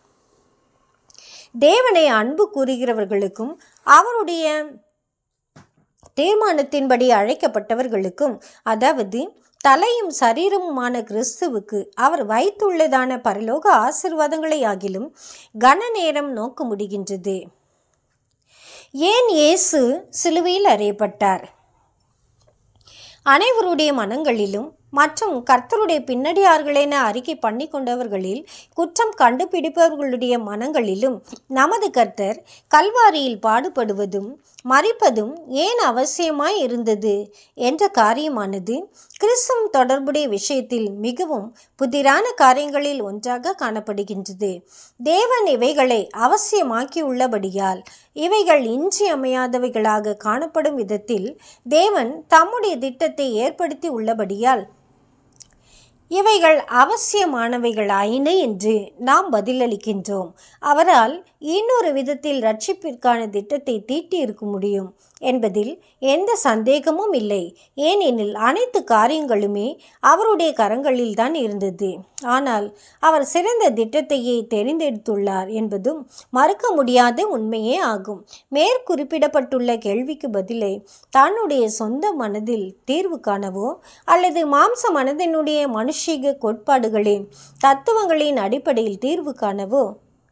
தேவனை அன்பு கூறுகிறவர்களுக்கும் அவருடைய தீர்மானத்தின்படி அழைக்கப்பட்டவர்களுக்கும் அதாவது தலையும் சரீரமுமான கிறிஸ்துவுக்கு அவர் வைத்துள்ளதான பரலோக ஆசிர்வாதங்களை ஆகிலும் கன நேரம் நோக்க முடிகின்றது ஏன் இயேசு சிலுவையில் அறையப்பட்டார் அனைவருடைய மனங்களிலும் மற்றும் கர்த்தருடைய பின்னடியார்களென அறிக்கை பண்ணி கொண்டவர்களில் குற்றம் கண்டுபிடிப்பவர்களுடைய மனங்களிலும் நமது கர்த்தர் கல்வாரியில் பாடுபடுவதும் மறிப்பதும் ஏன் அவசியமாய் இருந்தது என்ற காரியமானது கிறிஸ்துவம் தொடர்புடைய விஷயத்தில் மிகவும் புதிரான காரியங்களில் ஒன்றாக காணப்படுகின்றது தேவன் இவைகளை அவசியமாக்கியுள்ளபடியால் இவைகள் இன்றியமையாதவைகளாக காணப்படும் விதத்தில் தேவன் தம்முடைய திட்டத்தை ஏற்படுத்தி உள்ளபடியால் இவைகள் அவசியமானவைகளாயின என்று நாம் பதிலளிக்கின்றோம் அவரால் இன்னொரு விதத்தில் ரட்சிப்பிற்கான திட்டத்தை தீட்டி இருக்க முடியும் என்பதில் எந்த சந்தேகமும் இல்லை ஏனெனில் அனைத்து காரியங்களுமே அவருடைய கரங்களில் தான் இருந்தது ஆனால் அவர் சிறந்த திட்டத்தையே தெரிந்தெடுத்துள்ளார் என்பதும் மறுக்க முடியாத உண்மையே ஆகும் மேற்குறிப்பிடப்பட்டுள்ள கேள்விக்கு பதிலை தன்னுடைய சொந்த மனதில் தீர்வு காணவோ அல்லது மாம்ச மனதினுடைய மனுஷீக கோட்பாடுகளின் தத்துவங்களின் அடிப்படையில் தீர்வு காணவோ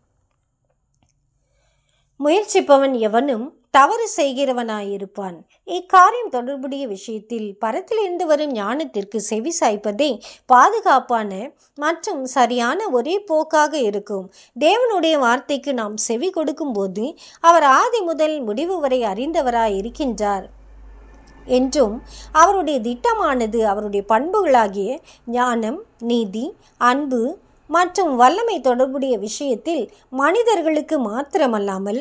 முயற்சிப்பவன் எவனும் தவறு செய்கிறவனாயிருப்பான் இக்காரியம் தொடர்புடைய விஷயத்தில் பரத்திலிருந்து வரும் ஞானத்திற்கு செவி சாய்ப்பதே பாதுகாப்பான மற்றும் சரியான ஒரே போக்காக இருக்கும் தேவனுடைய வார்த்தைக்கு நாம் செவி கொடுக்கும்போது அவர் ஆதி முதல் முடிவு வரை அறிந்தவராய் இருக்கின்றார் என்றும் அவருடைய திட்டமானது அவருடைய பண்புகளாகிய ஞானம் நீதி அன்பு மற்றும் வல்லமை தொடர்புடைய விஷயத்தில் மனிதர்களுக்கு மாத்திரமல்லாமல்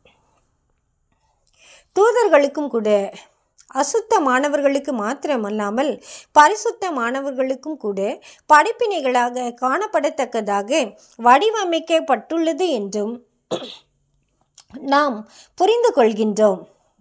தூதர்களுக்கும் கூட அசுத்த மாணவர்களுக்கு மாத்திரமல்லாமல் பரிசுத்த மாணவர்களுக்கும் கூட படிப்பினைகளாக காணப்படத்தக்கதாக வடிவமைக்கப்பட்டுள்ளது என்றும் நாம் புரிந்து கொள்கின்றோம்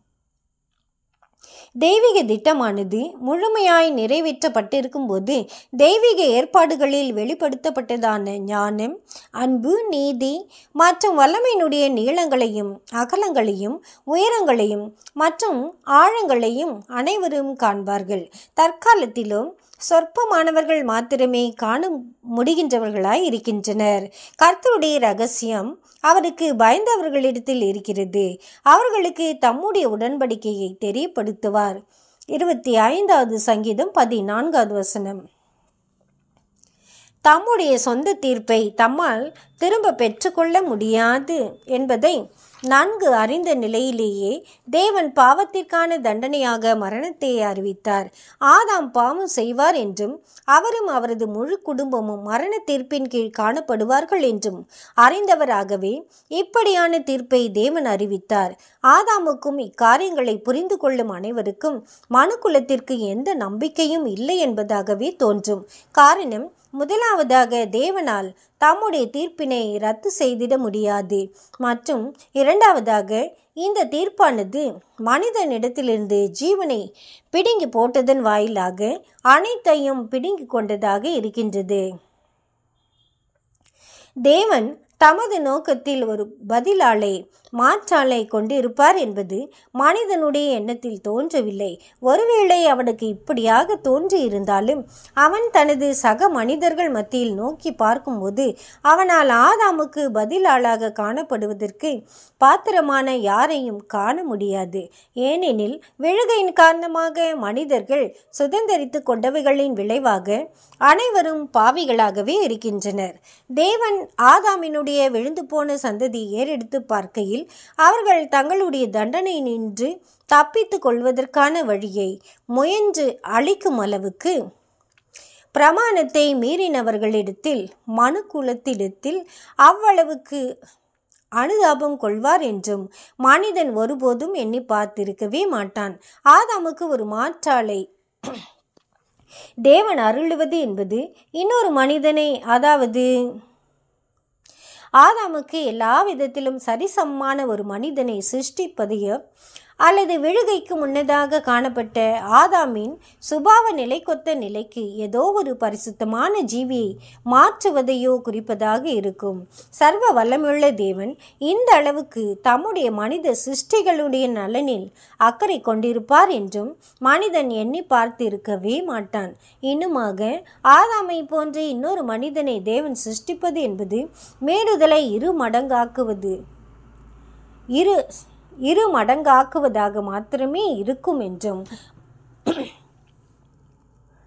தெய்வீக திட்டமானது முழுமையாய் நிறைவேற்றப்பட்டிருக்கும் போது தெய்வீக ஏற்பாடுகளில் வெளிப்படுத்தப்பட்டதான ஞானம் அன்பு நீதி மற்றும் வல்லமையினுடைய நீளங்களையும் அகலங்களையும் உயரங்களையும் மற்றும் ஆழங்களையும் அனைவரும் காண்பார்கள் தற்காலத்திலும் சொற்பமானவர்கள் மாத்திரமே காண முடிகின்றவர்களாய் இருக்கின்றனர் கர்த்தருடைய ரகசியம் அவருக்கு பயந்தவர்களிடத்தில் இருக்கிறது அவர்களுக்கு தம்முடைய உடன்படிக்கையை தெரியப்படுத்துவார் இருபத்தி ஐந்தாவது சங்கீதம் பதினான்காவது வசனம் தம்முடைய சொந்த தீர்ப்பை தம்மால் திரும்ப பெற்றுக்கொள்ள முடியாது என்பதை நன்கு அறிந்த நிலையிலேயே தேவன் பாவத்திற்கான தண்டனையாக மரணத்தை அறிவித்தார் ஆதாம் பாவம் செய்வார் என்றும் அவரும் அவரது முழு குடும்பமும் மரண தீர்ப்பின் கீழ் காணப்படுவார்கள் என்றும் அறிந்தவராகவே இப்படியான தீர்ப்பை தேவன் அறிவித்தார் ஆதாமுக்கும் இக்காரியங்களை புரிந்து கொள்ளும் அனைவருக்கும் மனுக்குலத்திற்கு எந்த நம்பிக்கையும் இல்லை என்பதாகவே தோன்றும் காரணம் முதலாவதாக தேவனால் தம்முடைய தீர்ப்பினை ரத்து செய்திட முடியாது மற்றும் இரண்டாவதாக இந்த தீர்ப்பானது மனிதனிடத்திலிருந்து ஜீவனை பிடுங்கி போட்டதன் வாயிலாக அனைத்தையும் பிடுங்கி கொண்டதாக இருக்கின்றது தேவன் தமது நோக்கத்தில் ஒரு பதிலாளை மாற்றாளை கொண்டிருப்பார் என்பது மனிதனுடைய எண்ணத்தில் தோன்றவில்லை ஒருவேளை அவனுக்கு இப்படியாக தோன்றியிருந்தாலும் அவன் தனது சக மனிதர்கள் மத்தியில் நோக்கி பார்க்கும்போது அவனால் ஆதாமுக்கு பதிலாளாக காணப்படுவதற்கு பாத்திரமான யாரையும் காண முடியாது ஏனெனில் விழுகையின் காரணமாக மனிதர்கள் சுதந்திரித்து கொண்டவைகளின் விளைவாக அனைவரும் பாவிகளாகவே இருக்கின்றனர் தேவன் ஆதாமினுடைய விழுந்து போன சந்ததி ஏறெடுத்து பார்க்கையில் அவர்கள் தங்களுடைய தண்டனை நின்று தப்பித்து கொள்வதற்கான வழியை முயன்று அளிக்கும் அளவுக்கு பிரமாணத்தை மீறினவர்களிடத்தில் மனு குலத்திடத்தில் அவ்வளவுக்கு அனுதாபம் கொள்வார் என்றும் மனிதன் ஒருபோதும் எண்ணி பார்த்திருக்கவே மாட்டான் ஆதாமுக்கு ஒரு மாற்றாளை தேவன் அருளுவது என்பது இன்னொரு மனிதனை அதாவது ஆதாமுக்கு எல்லா விதத்திலும் சரிசமமான ஒரு மனிதனை சிருஷ்டிப்பதையோ அல்லது விழுகைக்கு முன்னதாக காணப்பட்ட ஆதாமின் சுபாவ நிலைக்கொத்த நிலைக்கு ஏதோ ஒரு பரிசுத்தமான ஜீவியை மாற்றுவதையோ குறிப்பதாக இருக்கும் சர்வ வல்லமுள்ள தேவன் இந்த அளவுக்கு தம்முடைய மனித சிருஷ்டிகளுடைய நலனில் அக்கறை கொண்டிருப்பார் என்றும் மனிதன் எண்ணி பார்த்திருக்கவே மாட்டான் இன்னுமாக ஆதாமை போன்ற இன்னொரு மனிதனை தேவன் சிருஷ்டிப்பது என்பது மேடுதலை இரு மடங்காக்குவது இரு இரு மடங்காக்குவதாக மாத்திரமே இருக்கும் என்றும்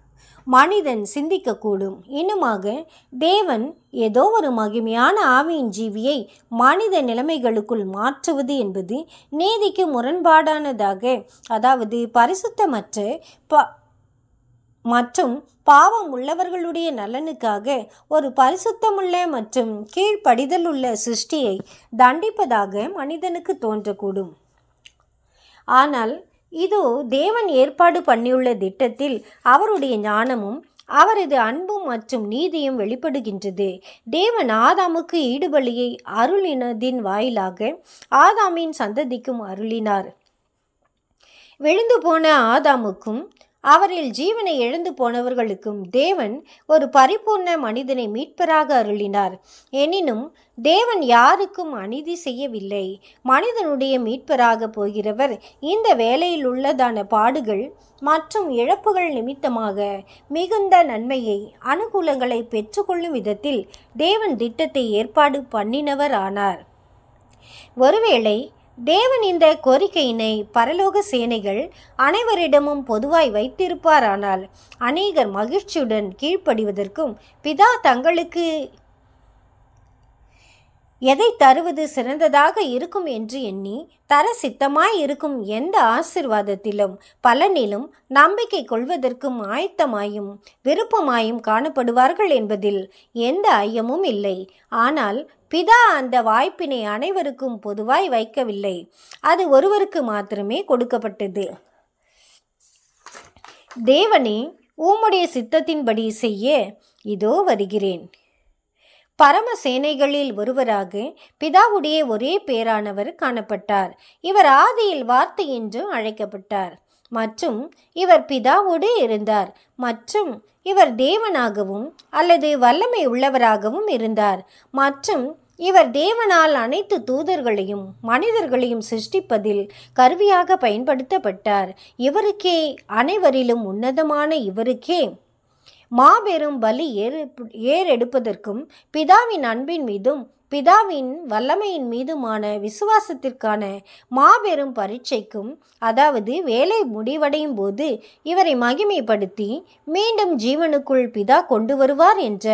மனிதன் சிந்திக்கக்கூடும் இன்னுமாக தேவன் ஏதோ ஒரு மகிமையான ஆவியின் ஜீவியை மனித நிலைமைகளுக்குள் மாற்றுவது என்பது நீதிக்கு முரண்பாடானதாக அதாவது பரிசுத்தமற்ற ப மற்றும் பாவம் உள்ளவர்களுடைய நலனுக்காக ஒரு பரிசுத்தமுள்ள மற்றும் கீழ்ப்படிதலுள்ள சிருஷ்டியை தண்டிப்பதாக மனிதனுக்கு தோன்றக்கூடும் ஆனால் இதோ தேவன் ஏற்பாடு பண்ணியுள்ள திட்டத்தில் அவருடைய ஞானமும் அவரது அன்பும் மற்றும் நீதியும் வெளிப்படுகின்றது தேவன் ஆதாமுக்கு ஈடுபலியை அருளினதின் வாயிலாக ஆதாமின் சந்ததிக்கும் அருளினார் விழுந்து போன ஆதாமுக்கும் அவரில் ஜீவனை இழந்து போனவர்களுக்கும் தேவன் ஒரு பரிபூர்ண மனிதனை மீட்பராக அருளினார் எனினும் தேவன் யாருக்கும் அநீதி செய்யவில்லை மனிதனுடைய மீட்பராக போகிறவர் இந்த வேலையில் உள்ளதான பாடுகள் மற்றும் இழப்புகள் நிமித்தமாக மிகுந்த நன்மையை அனுகூலங்களை பெற்றுக்கொள்ளும் விதத்தில் தேவன் திட்டத்தை ஏற்பாடு பண்ணினவர் ஆனார் ஒருவேளை தேவன் இந்த கோரிக்கையினை பரலோக சேனைகள் அனைவரிடமும் பொதுவாய் வைத்திருப்பாரானால் அநேகர் மகிழ்ச்சியுடன் கீழ்ப்படிவதற்கும் பிதா தங்களுக்கு எதை தருவது சிறந்ததாக இருக்கும் என்று எண்ணி தர சித்தமாய் இருக்கும் எந்த ஆசிர்வாதத்திலும் பலனிலும் நம்பிக்கை கொள்வதற்கும் ஆயத்தமாயும் விருப்பமாயும் காணப்படுவார்கள் என்பதில் எந்த ஐயமும் இல்லை ஆனால் பிதா அந்த வாய்ப்பினை அனைவருக்கும் பொதுவாய் வைக்கவில்லை அது ஒருவருக்கு மாத்திரமே கொடுக்கப்பட்டது தேவனே உம்முடைய சித்தத்தின்படி செய்ய இதோ வருகிறேன் பரம சேனைகளில் ஒருவராக பிதாவுடைய ஒரே பேரானவர் காணப்பட்டார் இவர் ஆதியில் வார்த்தை என்று அழைக்கப்பட்டார் மற்றும் இவர் பிதாவோடு இருந்தார் மற்றும் இவர் தேவனாகவும் அல்லது வல்லமை உள்ளவராகவும் இருந்தார் மற்றும் இவர் தேவனால் அனைத்து தூதர்களையும் மனிதர்களையும் சிருஷ்டிப்பதில் கருவியாக பயன்படுத்தப்பட்டார் இவருக்கே அனைவரிலும் உன்னதமான இவருக்கே மாபெரும் பலி ஏறு ஏறெடுப்பதற்கும் பிதாவின் அன்பின் மீதும் பிதாவின் வல்லமையின் மீதுமான விசுவாசத்திற்கான மாபெரும் பரீட்சைக்கும் அதாவது வேலை முடிவடையும் போது இவரை மகிமைப்படுத்தி மீண்டும் ஜீவனுக்குள் பிதா கொண்டு வருவார் என்ற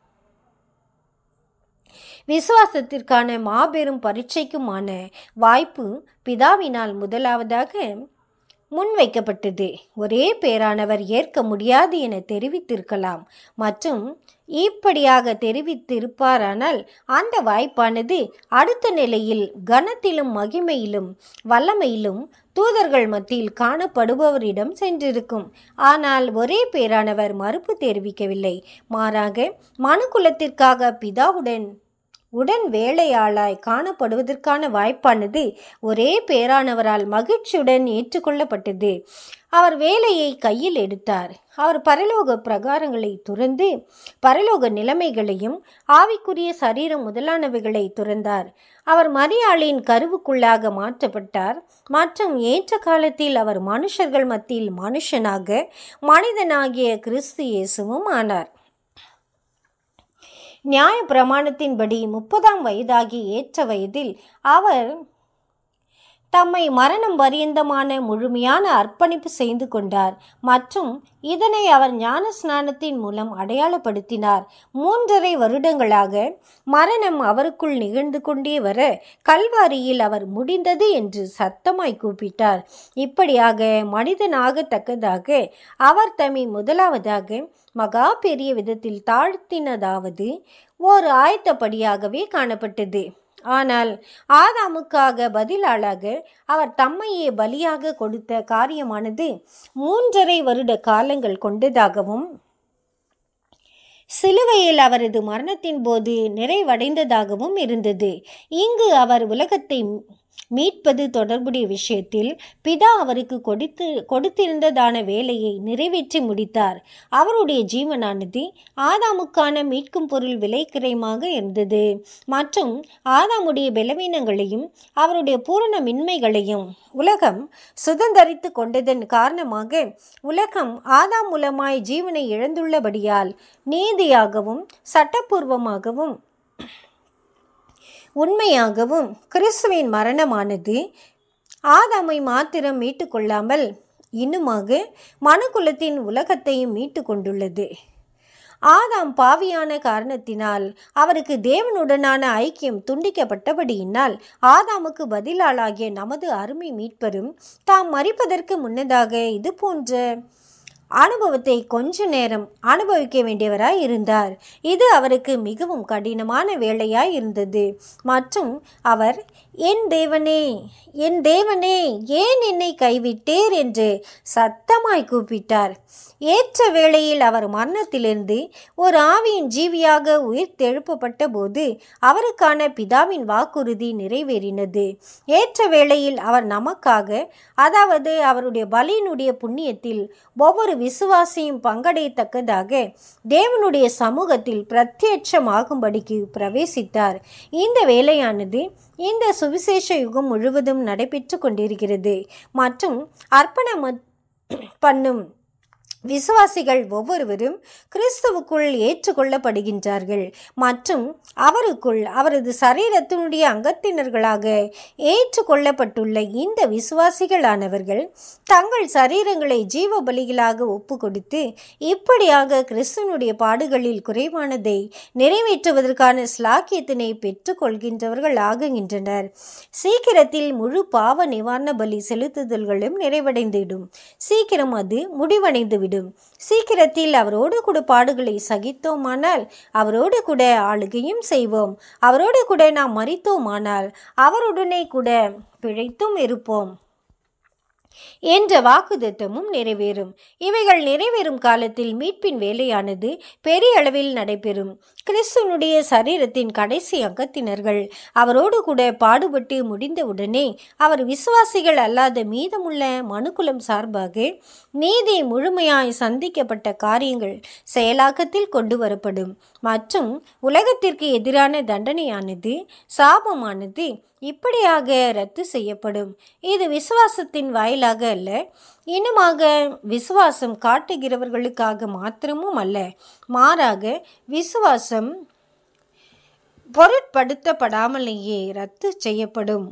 விசுவாசத்திற்கான மாபெரும் பரீட்சைக்குமான வாய்ப்பு பிதாவினால் முதலாவதாக முன்வைக்கப்பட்டது ஒரே பேரானவர் ஏற்க முடியாது என தெரிவித்திருக்கலாம் மற்றும் இப்படியாக தெரிவித்திருப்பாரானால் அந்த வாய்ப்பானது அடுத்த நிலையில் கனத்திலும் மகிமையிலும் வல்லமையிலும் தூதர்கள் மத்தியில் காணப்படுபவரிடம் சென்றிருக்கும் ஆனால் ஒரே பேரானவர் மறுப்பு தெரிவிக்கவில்லை மாறாக மனுக்குலத்திற்காக பிதாவுடன் உடன் வேலையாளாய் காணப்படுவதற்கான வாய்ப்பானது ஒரே பேரானவரால் மகிழ்ச்சியுடன் ஏற்றுக்கொள்ளப்பட்டது அவர் வேலையை கையில் எடுத்தார் அவர் பரலோக பிரகாரங்களை துறந்து பரலோக நிலைமைகளையும் ஆவிக்குரிய சரீரம் முதலானவைகளை துறந்தார் அவர் மரியாளின் கருவுக்குள்ளாக மாற்றப்பட்டார் மற்றும் ஏற்ற காலத்தில் அவர் மனுஷர்கள் மத்தியில் மனுஷனாக மனிதனாகிய கிறிஸ்து இயேசுவும் ஆனார் நியாய பிரமாணத்தின்படி முப்பதாம் வயதாகி ஏற்ற வயதில் அவர் தம்மை மரணம் பரியந்தமான முழுமையான அர்ப்பணிப்பு செய்து கொண்டார் மற்றும் இதனை அவர் ஞான ஸ்நானத்தின் மூலம் அடையாளப்படுத்தினார் மூன்றரை வருடங்களாக மரணம் அவருக்குள் நிகழ்ந்து கொண்டே வர கல்வாரியில் அவர் முடிந்தது என்று சத்தமாய் கூப்பிட்டார் இப்படியாக மனிதனாகத்தக்கதாக அவர் தம்மை முதலாவதாக மகா பெரிய விதத்தில் தாழ்த்தினதாவது ஓர் ஆயத்தப்படியாகவே காணப்பட்டது ஆனால் ஆதாமுக்காக பதிலாளாக அவர் தம்மையே பலியாக கொடுத்த காரியமானது மூன்றரை வருட காலங்கள் கொண்டதாகவும் சிலுவையில் அவரது மரணத்தின் போது நிறைவடைந்ததாகவும் இருந்தது இங்கு அவர் உலகத்தை மீட்பது தொடர்புடைய விஷயத்தில் பிதா அவருக்கு கொடுத்து கொடுத்திருந்ததான வேலையை நிறைவேற்றி முடித்தார் அவருடைய ஜீவனானது ஆதாமுக்கான மீட்கும் பொருள் விலைக்கிரயமாக இருந்தது மற்றும் ஆதாமுடைய பலவீனங்களையும் அவருடைய பூரணமின்மைகளையும் உலகம் சுதந்தரித்து கொண்டதன் காரணமாக உலகம் ஆதாம் மூலமாய் ஜீவனை இழந்துள்ளபடியால் நீதியாகவும் சட்டப்பூர்வமாகவும் உண்மையாகவும் கிறிஸ்துவின் மரணமானது ஆதாமை மாத்திரம் மீட்டுக்கொள்ளாமல் இன்னுமாக மனுக்குலத்தின் உலகத்தையும் மீட்டு கொண்டுள்ளது ஆதாம் பாவியான காரணத்தினால் அவருக்கு தேவனுடனான ஐக்கியம் துண்டிக்கப்பட்டபடியினால் ஆதாமுக்கு பதிலாளாகிய நமது அருமை மீட்பரும் தாம் மறிப்பதற்கு முன்னதாக இது போன்ற அனுபவத்தை கொஞ்ச நேரம் அனுபவிக்க வேண்டியவராய் இருந்தார் இது அவருக்கு மிகவும் கடினமான வேலையாய் இருந்தது மற்றும் அவர் என் தேவனே என் தேவனே ஏன் என்னை கைவிட்டீர் என்று சத்தமாய் கூப்பிட்டார் ஏற்ற வேளையில் அவர் மரணத்திலிருந்து ஒரு ஆவியின் ஜீவியாக உயிர் தெழுப்பப்பட்ட போது அவருக்கான பிதாவின் வாக்குறுதி நிறைவேறினது ஏற்ற வேளையில் அவர் நமக்காக அதாவது அவருடைய பலியினுடைய புண்ணியத்தில் ஒவ்வொரு விசுவாசியும் பங்கடையத்தக்கதாக தேவனுடைய சமூகத்தில் பிரத்யட்சமாகும்படிக்கு பிரவேசித்தார் இந்த வேலையானது இந்த சுவிசேஷ யுகம் முழுவதும் நடைபெற்று கொண்டிருக்கிறது மற்றும் அர்ப்பணம் பண்ணும் விசுவாசிகள் ஒவ்வொருவரும் கிறிஸ்துவுக்குள் ஏற்றுக்கொள்ளப்படுகின்றார்கள் மற்றும் அவருக்குள் அவரது சரீரத்தினுடைய அங்கத்தினர்களாக ஏற்றுக்கொள்ளப்பட்டுள்ள இந்த விசுவாசிகளானவர்கள் தங்கள் சரீரங்களை ஜீவ பலிகளாக ஒப்பு கொடுத்து இப்படியாக கிறிஸ்துவனுடைய பாடுகளில் குறைவானதை நிறைவேற்றுவதற்கான ஸ்லாக்கியத்தினை பெற்றுக்கொள்கின்றவர்கள் ஆகுகின்றனர் சீக்கிரத்தில் முழு பாவ நிவாரண பலி செலுத்துதல்களும் நிறைவடைந்துவிடும் சீக்கிரம் அது முடிவடைந்துவிடும் சீக்கிரத்தில் அவரோடு கூட பாடுகளை சகித்தோமானால் அவரோடு கூட ஆளுகையும் செய்வோம் அவரோடு கூட நாம் மறித்தோமானால் அவருடனே கூட பிழைத்தும் இருப்போம் என்ற வாக்குதத்தமும் நிறைவேறும் இவைகள் நிறைவேறும் காலத்தில் மீட்பின் வேலையானது பெரிய அளவில் நடைபெறும் கிறிஸ்துவனுடைய சரீரத்தின் கடைசி அங்கத்தினர்கள் அவரோடு கூட பாடுபட்டு முடிந்தவுடனே அவர் விசுவாசிகள் அல்லாத மீதமுள்ள மனுக்குலம் சார்பாக நீதி முழுமையாய் சந்திக்கப்பட்ட காரியங்கள் செயலாக்கத்தில் கொண்டு வரப்படும் மற்றும் உலகத்திற்கு எதிரான தண்டனையானது சாபமானது இப்படியாக ரத்து செய்யப்படும் இது விசுவாசத்தின் வாயிலாக அல்ல இன்னுமாக விசுவாசம் காட்டுகிறவர்களுக்காக மாத்திரமும் அல்ல மாறாக விசுவாசம் பொருட்படுத்தப்படாமலேயே ரத்து செய்யப்படும்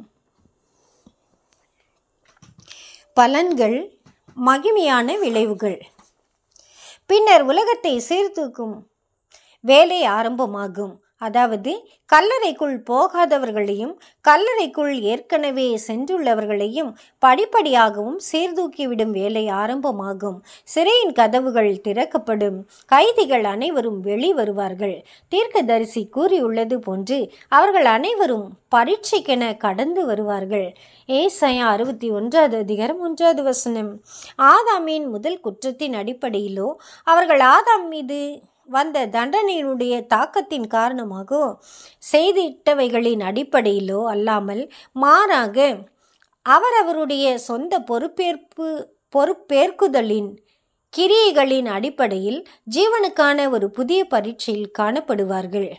பலன்கள் மகிமையான விளைவுகள் பின்னர் உலகத்தை சீர்தூக்கும் வேலை ஆரம்பமாகும் அதாவது கல்லறைக்குள் போகாதவர்களையும் கல்லறைக்குள் ஏற்கனவே சென்றுள்ளவர்களையும் படிப்படியாகவும் சீர்தூக்கிவிடும் வேலை ஆரம்பமாகும் சிறையின் கதவுகள் திறக்கப்படும் கைதிகள் அனைவரும் வெளிவருவார்கள் தீர்க்கதரிசி கூறியுள்ளது போன்று அவர்கள் அனைவரும் பரீட்சைக்கென கடந்து வருவார்கள் ஏசாயா அறுபத்தி ஒன்றாவது அதிகாரம் ஒன்றாவது வசனம் ஆதாமின் முதல் குற்றத்தின் அடிப்படையிலோ அவர்கள் ஆதாம் மீது வந்த தண்டனையினுடைய தாக்கத்தின் காரணமாக செய்திட்டவைகளின் அடிப்படையிலோ அல்லாமல் மாறாக அவரவருடைய சொந்த பொறுப்பேற்பு பொறுப்பேற்குதலின் கிரியைகளின் அடிப்படையில் ஜீவனுக்கான ஒரு புதிய பரீட்சையில் காணப்படுவார்கள்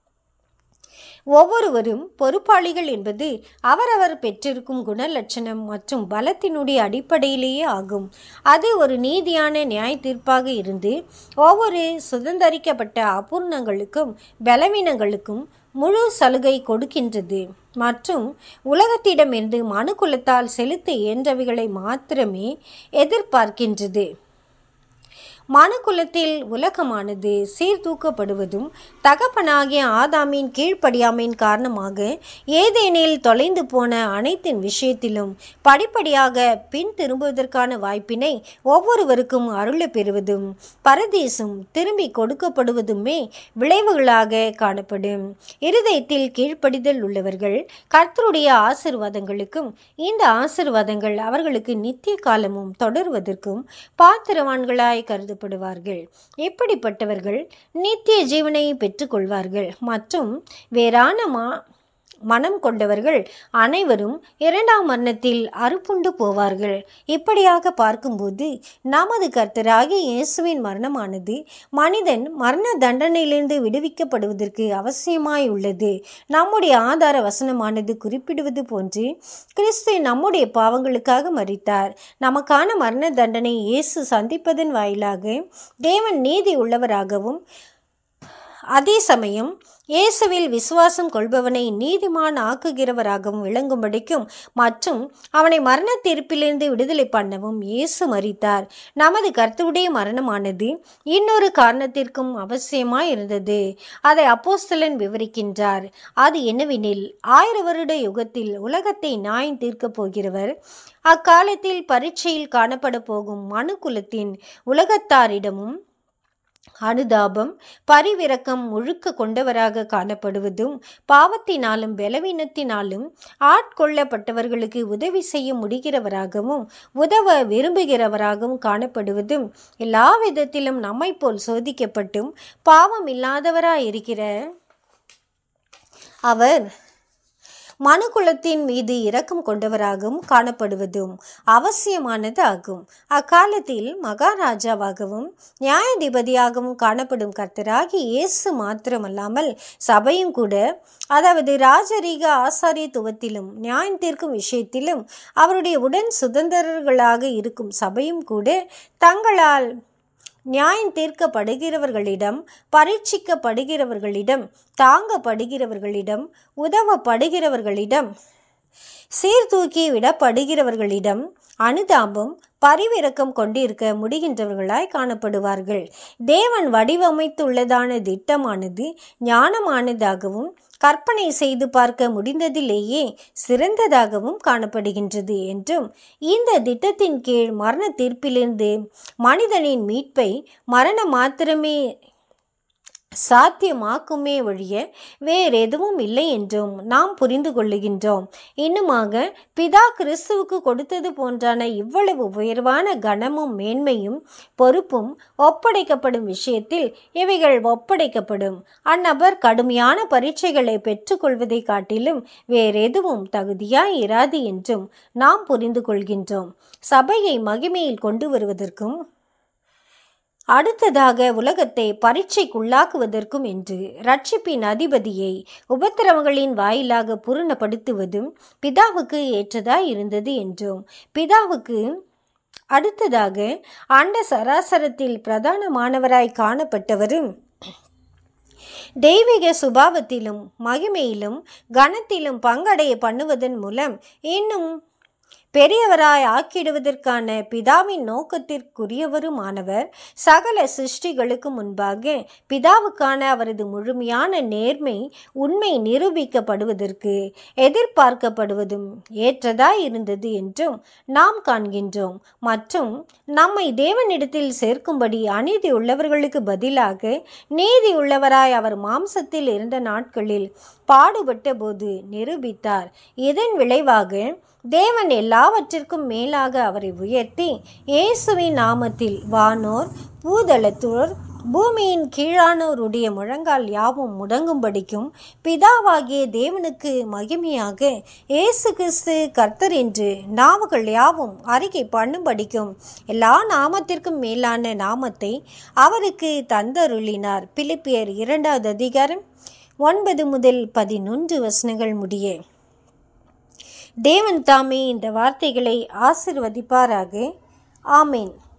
ஒவ்வொருவரும் பொறுப்பாளிகள் என்பது அவரவர் பெற்றிருக்கும் குணலட்சணம் மற்றும் பலத்தினுடைய அடிப்படையிலேயே ஆகும் அது ஒரு நீதியான நியாய தீர்ப்பாக இருந்து ஒவ்வொரு சுதந்திரிக்கப்பட்ட அபூர்ணங்களுக்கும் பலவீனங்களுக்கும் முழு சலுகை கொடுக்கின்றது மற்றும் உலகத்திடமிருந்து மனுக்குலத்தால் செலுத்த இயன்றவைகளை மாத்திரமே எதிர்பார்க்கின்றது மனுக்குலத்தில் உலகமானது சீர்தூக்கப்படுவதும் தகப்பனாகிய ஆதாமின் கீழ்ப்படியாமையின் காரணமாக ஏதேனில் தொலைந்து போன அனைத்தின் விஷயத்திலும் படிப்படியாக பின் திரும்புவதற்கான வாய்ப்பினை ஒவ்வொருவருக்கும் அருள பெறுவதும் பரதேசம் திரும்பி கொடுக்கப்படுவதுமே விளைவுகளாக காணப்படும் இருதயத்தில் கீழ்ப்படிதல் உள்ளவர்கள் கர்த்தருடைய ஆசிர்வாதங்களுக்கும் இந்த ஆசிர்வாதங்கள் அவர்களுக்கு நித்திய காலமும் தொடர்வதற்கும் பாத்திரவான்களாய் கருத கருதப்படுவார்கள் இப்படிப்பட்டவர்கள் நித்திய ஜீவனை பெற்றுக்கொள்வார்கள் மற்றும் வேறான மா மனம் கொண்டவர்கள் அனைவரும் இரண்டாம் மரணத்தில் அறுப்புண்டு போவார்கள் இப்படியாக பார்க்கும்போது நமது கர்த்தராகிய இயேசுவின் மரணமானது மனிதன் மரண தண்டனையிலிருந்து விடுவிக்கப்படுவதற்கு அவசியமாய் உள்ளது நம்முடைய ஆதார வசனமானது குறிப்பிடுவது போன்று கிறிஸ்து நம்முடைய பாவங்களுக்காக மறித்தார் நமக்கான மரண தண்டனை இயேசு சந்திப்பதன் வாயிலாக தேவன் நீதி உள்ளவராகவும் அதே சமயம் இயேசுவில் விசுவாசம் கொள்பவனை நீதிமான் ஆக்குகிறவராகவும் விளங்கும்படிக்கும் மற்றும் அவனை மரண தீர்ப்பிலிருந்து விடுதலை பண்ணவும் இயேசு மறித்தார் நமது கர்த்தருடைய மரணமானது இன்னொரு காரணத்திற்கும் அவசியமாய் இருந்தது அதை அப்போஸ்தலன் விவரிக்கின்றார் அது என்னவெனில் ஆயிர வருட யுகத்தில் உலகத்தை நியாயம் தீர்க்கப் போகிறவர் அக்காலத்தில் பரீட்சையில் காணப்பட போகும் மனுக்குலத்தின் உலகத்தாரிடமும் அனுதாபம் பரிவிரக்கம் முழுக்க கொண்டவராக காணப்படுவதும் பாவத்தினாலும் பலவீனத்தினாலும் ஆட்கொள்ளப்பட்டவர்களுக்கு உதவி செய்ய முடிகிறவராகவும் உதவ விரும்புகிறவராகவும் காணப்படுவதும் எல்லா விதத்திலும் நம்மை போல் சோதிக்கப்பட்டும் பாவம் இல்லாதவராயிருக்கிற அவர் மனுக்குலத்தின் மீது இரக்கம் கொண்டவராகவும் காணப்படுவதும் அவசியமானது ஆகும் அக்காலத்தில் மகாராஜாவாகவும் நியாயாதிபதியாகவும் காணப்படும் கர்த்தராகி இயேசு மாத்திரமல்லாமல் சபையும் கூட அதாவது ராஜரீக ஆசாரியத்துவத்திலும் நியாயம் தீர்க்கும் விஷயத்திலும் அவருடைய உடன் சுதந்திரர்களாக இருக்கும் சபையும் கூட தங்களால் நியாயம் தீர்க்கப்படுகிறவர்களிடம் பரீட்சிக்கப்படுகிறவர்களிடம் தாங்கப்படுகிறவர்களிடம் உதவப்படுகிறவர்களிடம் சீர்தூக்கி விடப்படுகிறவர்களிடம் அனுதாபம் பரிவிரக்கம் கொண்டிருக்க முடிகின்றவர்களாய் காணப்படுவார்கள் தேவன் வடிவமைத்துள்ளதான திட்டமானது ஞானமானதாகவும் கற்பனை செய்து பார்க்க முடிந்ததிலேயே சிறந்ததாகவும் காணப்படுகின்றது என்றும் இந்த திட்டத்தின் கீழ் மரண தீர்ப்பிலிருந்து மனிதனின் மீட்பை மரணம் மாத்திரமே சாத்தியமாக்குமே ஒழிய வேறெதுவும் இல்லை என்றும் நாம் புரிந்து கொள்ளுகின்றோம் இன்னுமாக பிதா கிறிஸ்துவுக்கு கொடுத்தது போன்றான இவ்வளவு உயர்வான கனமும் மேன்மையும் பொறுப்பும் ஒப்படைக்கப்படும் விஷயத்தில் இவைகள் ஒப்படைக்கப்படும் அந்நபர் கடுமையான பரீட்சைகளை பெற்றுக்கொள்வதை காட்டிலும் வேறெதுவும் தகுதியாய் இராது என்றும் நாம் புரிந்து கொள்கின்றோம் சபையை மகிமையில் கொண்டு வருவதற்கும் அடுத்ததாக உலகத்தை பரீட்சைக்குள்ளாக்குவதற்கும் என்று ரட்சிப்பின் அதிபதியை உபத்திரவங்களின் வாயிலாக பூரணப்படுத்துவதும் பிதாவுக்கு ஏற்றதாய் இருந்தது என்றும் பிதாவுக்கு அடுத்ததாக அண்ட சராசரத்தில் பிரதானமானவராய் காணப்பட்டவரும் தெய்வீக சுபாவத்திலும் மகிமையிலும் கனத்திலும் பங்கடைய பண்ணுவதன் மூலம் இன்னும் பெரியவராய் ஆக்கிடுவதற்கான பிதாவின் நோக்கத்திற்குரியவருமானவர் சகல சிருஷ்டிகளுக்கு முன்பாக பிதாவுக்கான அவரது முழுமையான நேர்மை உண்மை நிரூபிக்கப்படுவதற்கு எதிர்பார்க்கப்படுவதும் ஏற்றதாய் இருந்தது என்றும் நாம் காண்கின்றோம் மற்றும் நம்மை தேவனிடத்தில் சேர்க்கும்படி அநீதி உள்ளவர்களுக்கு பதிலாக நீதி உள்ளவராய் அவர் மாம்சத்தில் இருந்த நாட்களில் பாடுபட்ட போது நிரூபித்தார் இதன் விளைவாக தேவன் எல்லாவற்றிற்கும் மேலாக அவரை உயர்த்தி இயேசுவின் நாமத்தில் வானோர் பூதளத்தோர் பூமியின் கீழானோருடைய முழங்கால் யாவும் முடங்கும்படிக்கும் பிதாவாகிய தேவனுக்கு மகிமையாக இயேசு கிறிஸ்து கர்த்தர் என்று நாவுகள் யாவும் அறிக்கை பண்ணும்படிக்கும் எல்லா நாமத்திற்கும் மேலான நாமத்தை அவருக்கு தந்தருளினார் பிலிப்பியர் இரண்டாவது அதிகாரம் ஒன்பது முதல் பதினொன்று வசனங்கள் முடிய தேவன் தாமே இந்த வார்த்தைகளை ஆசிர்வதிப்பாராக ஆமேன்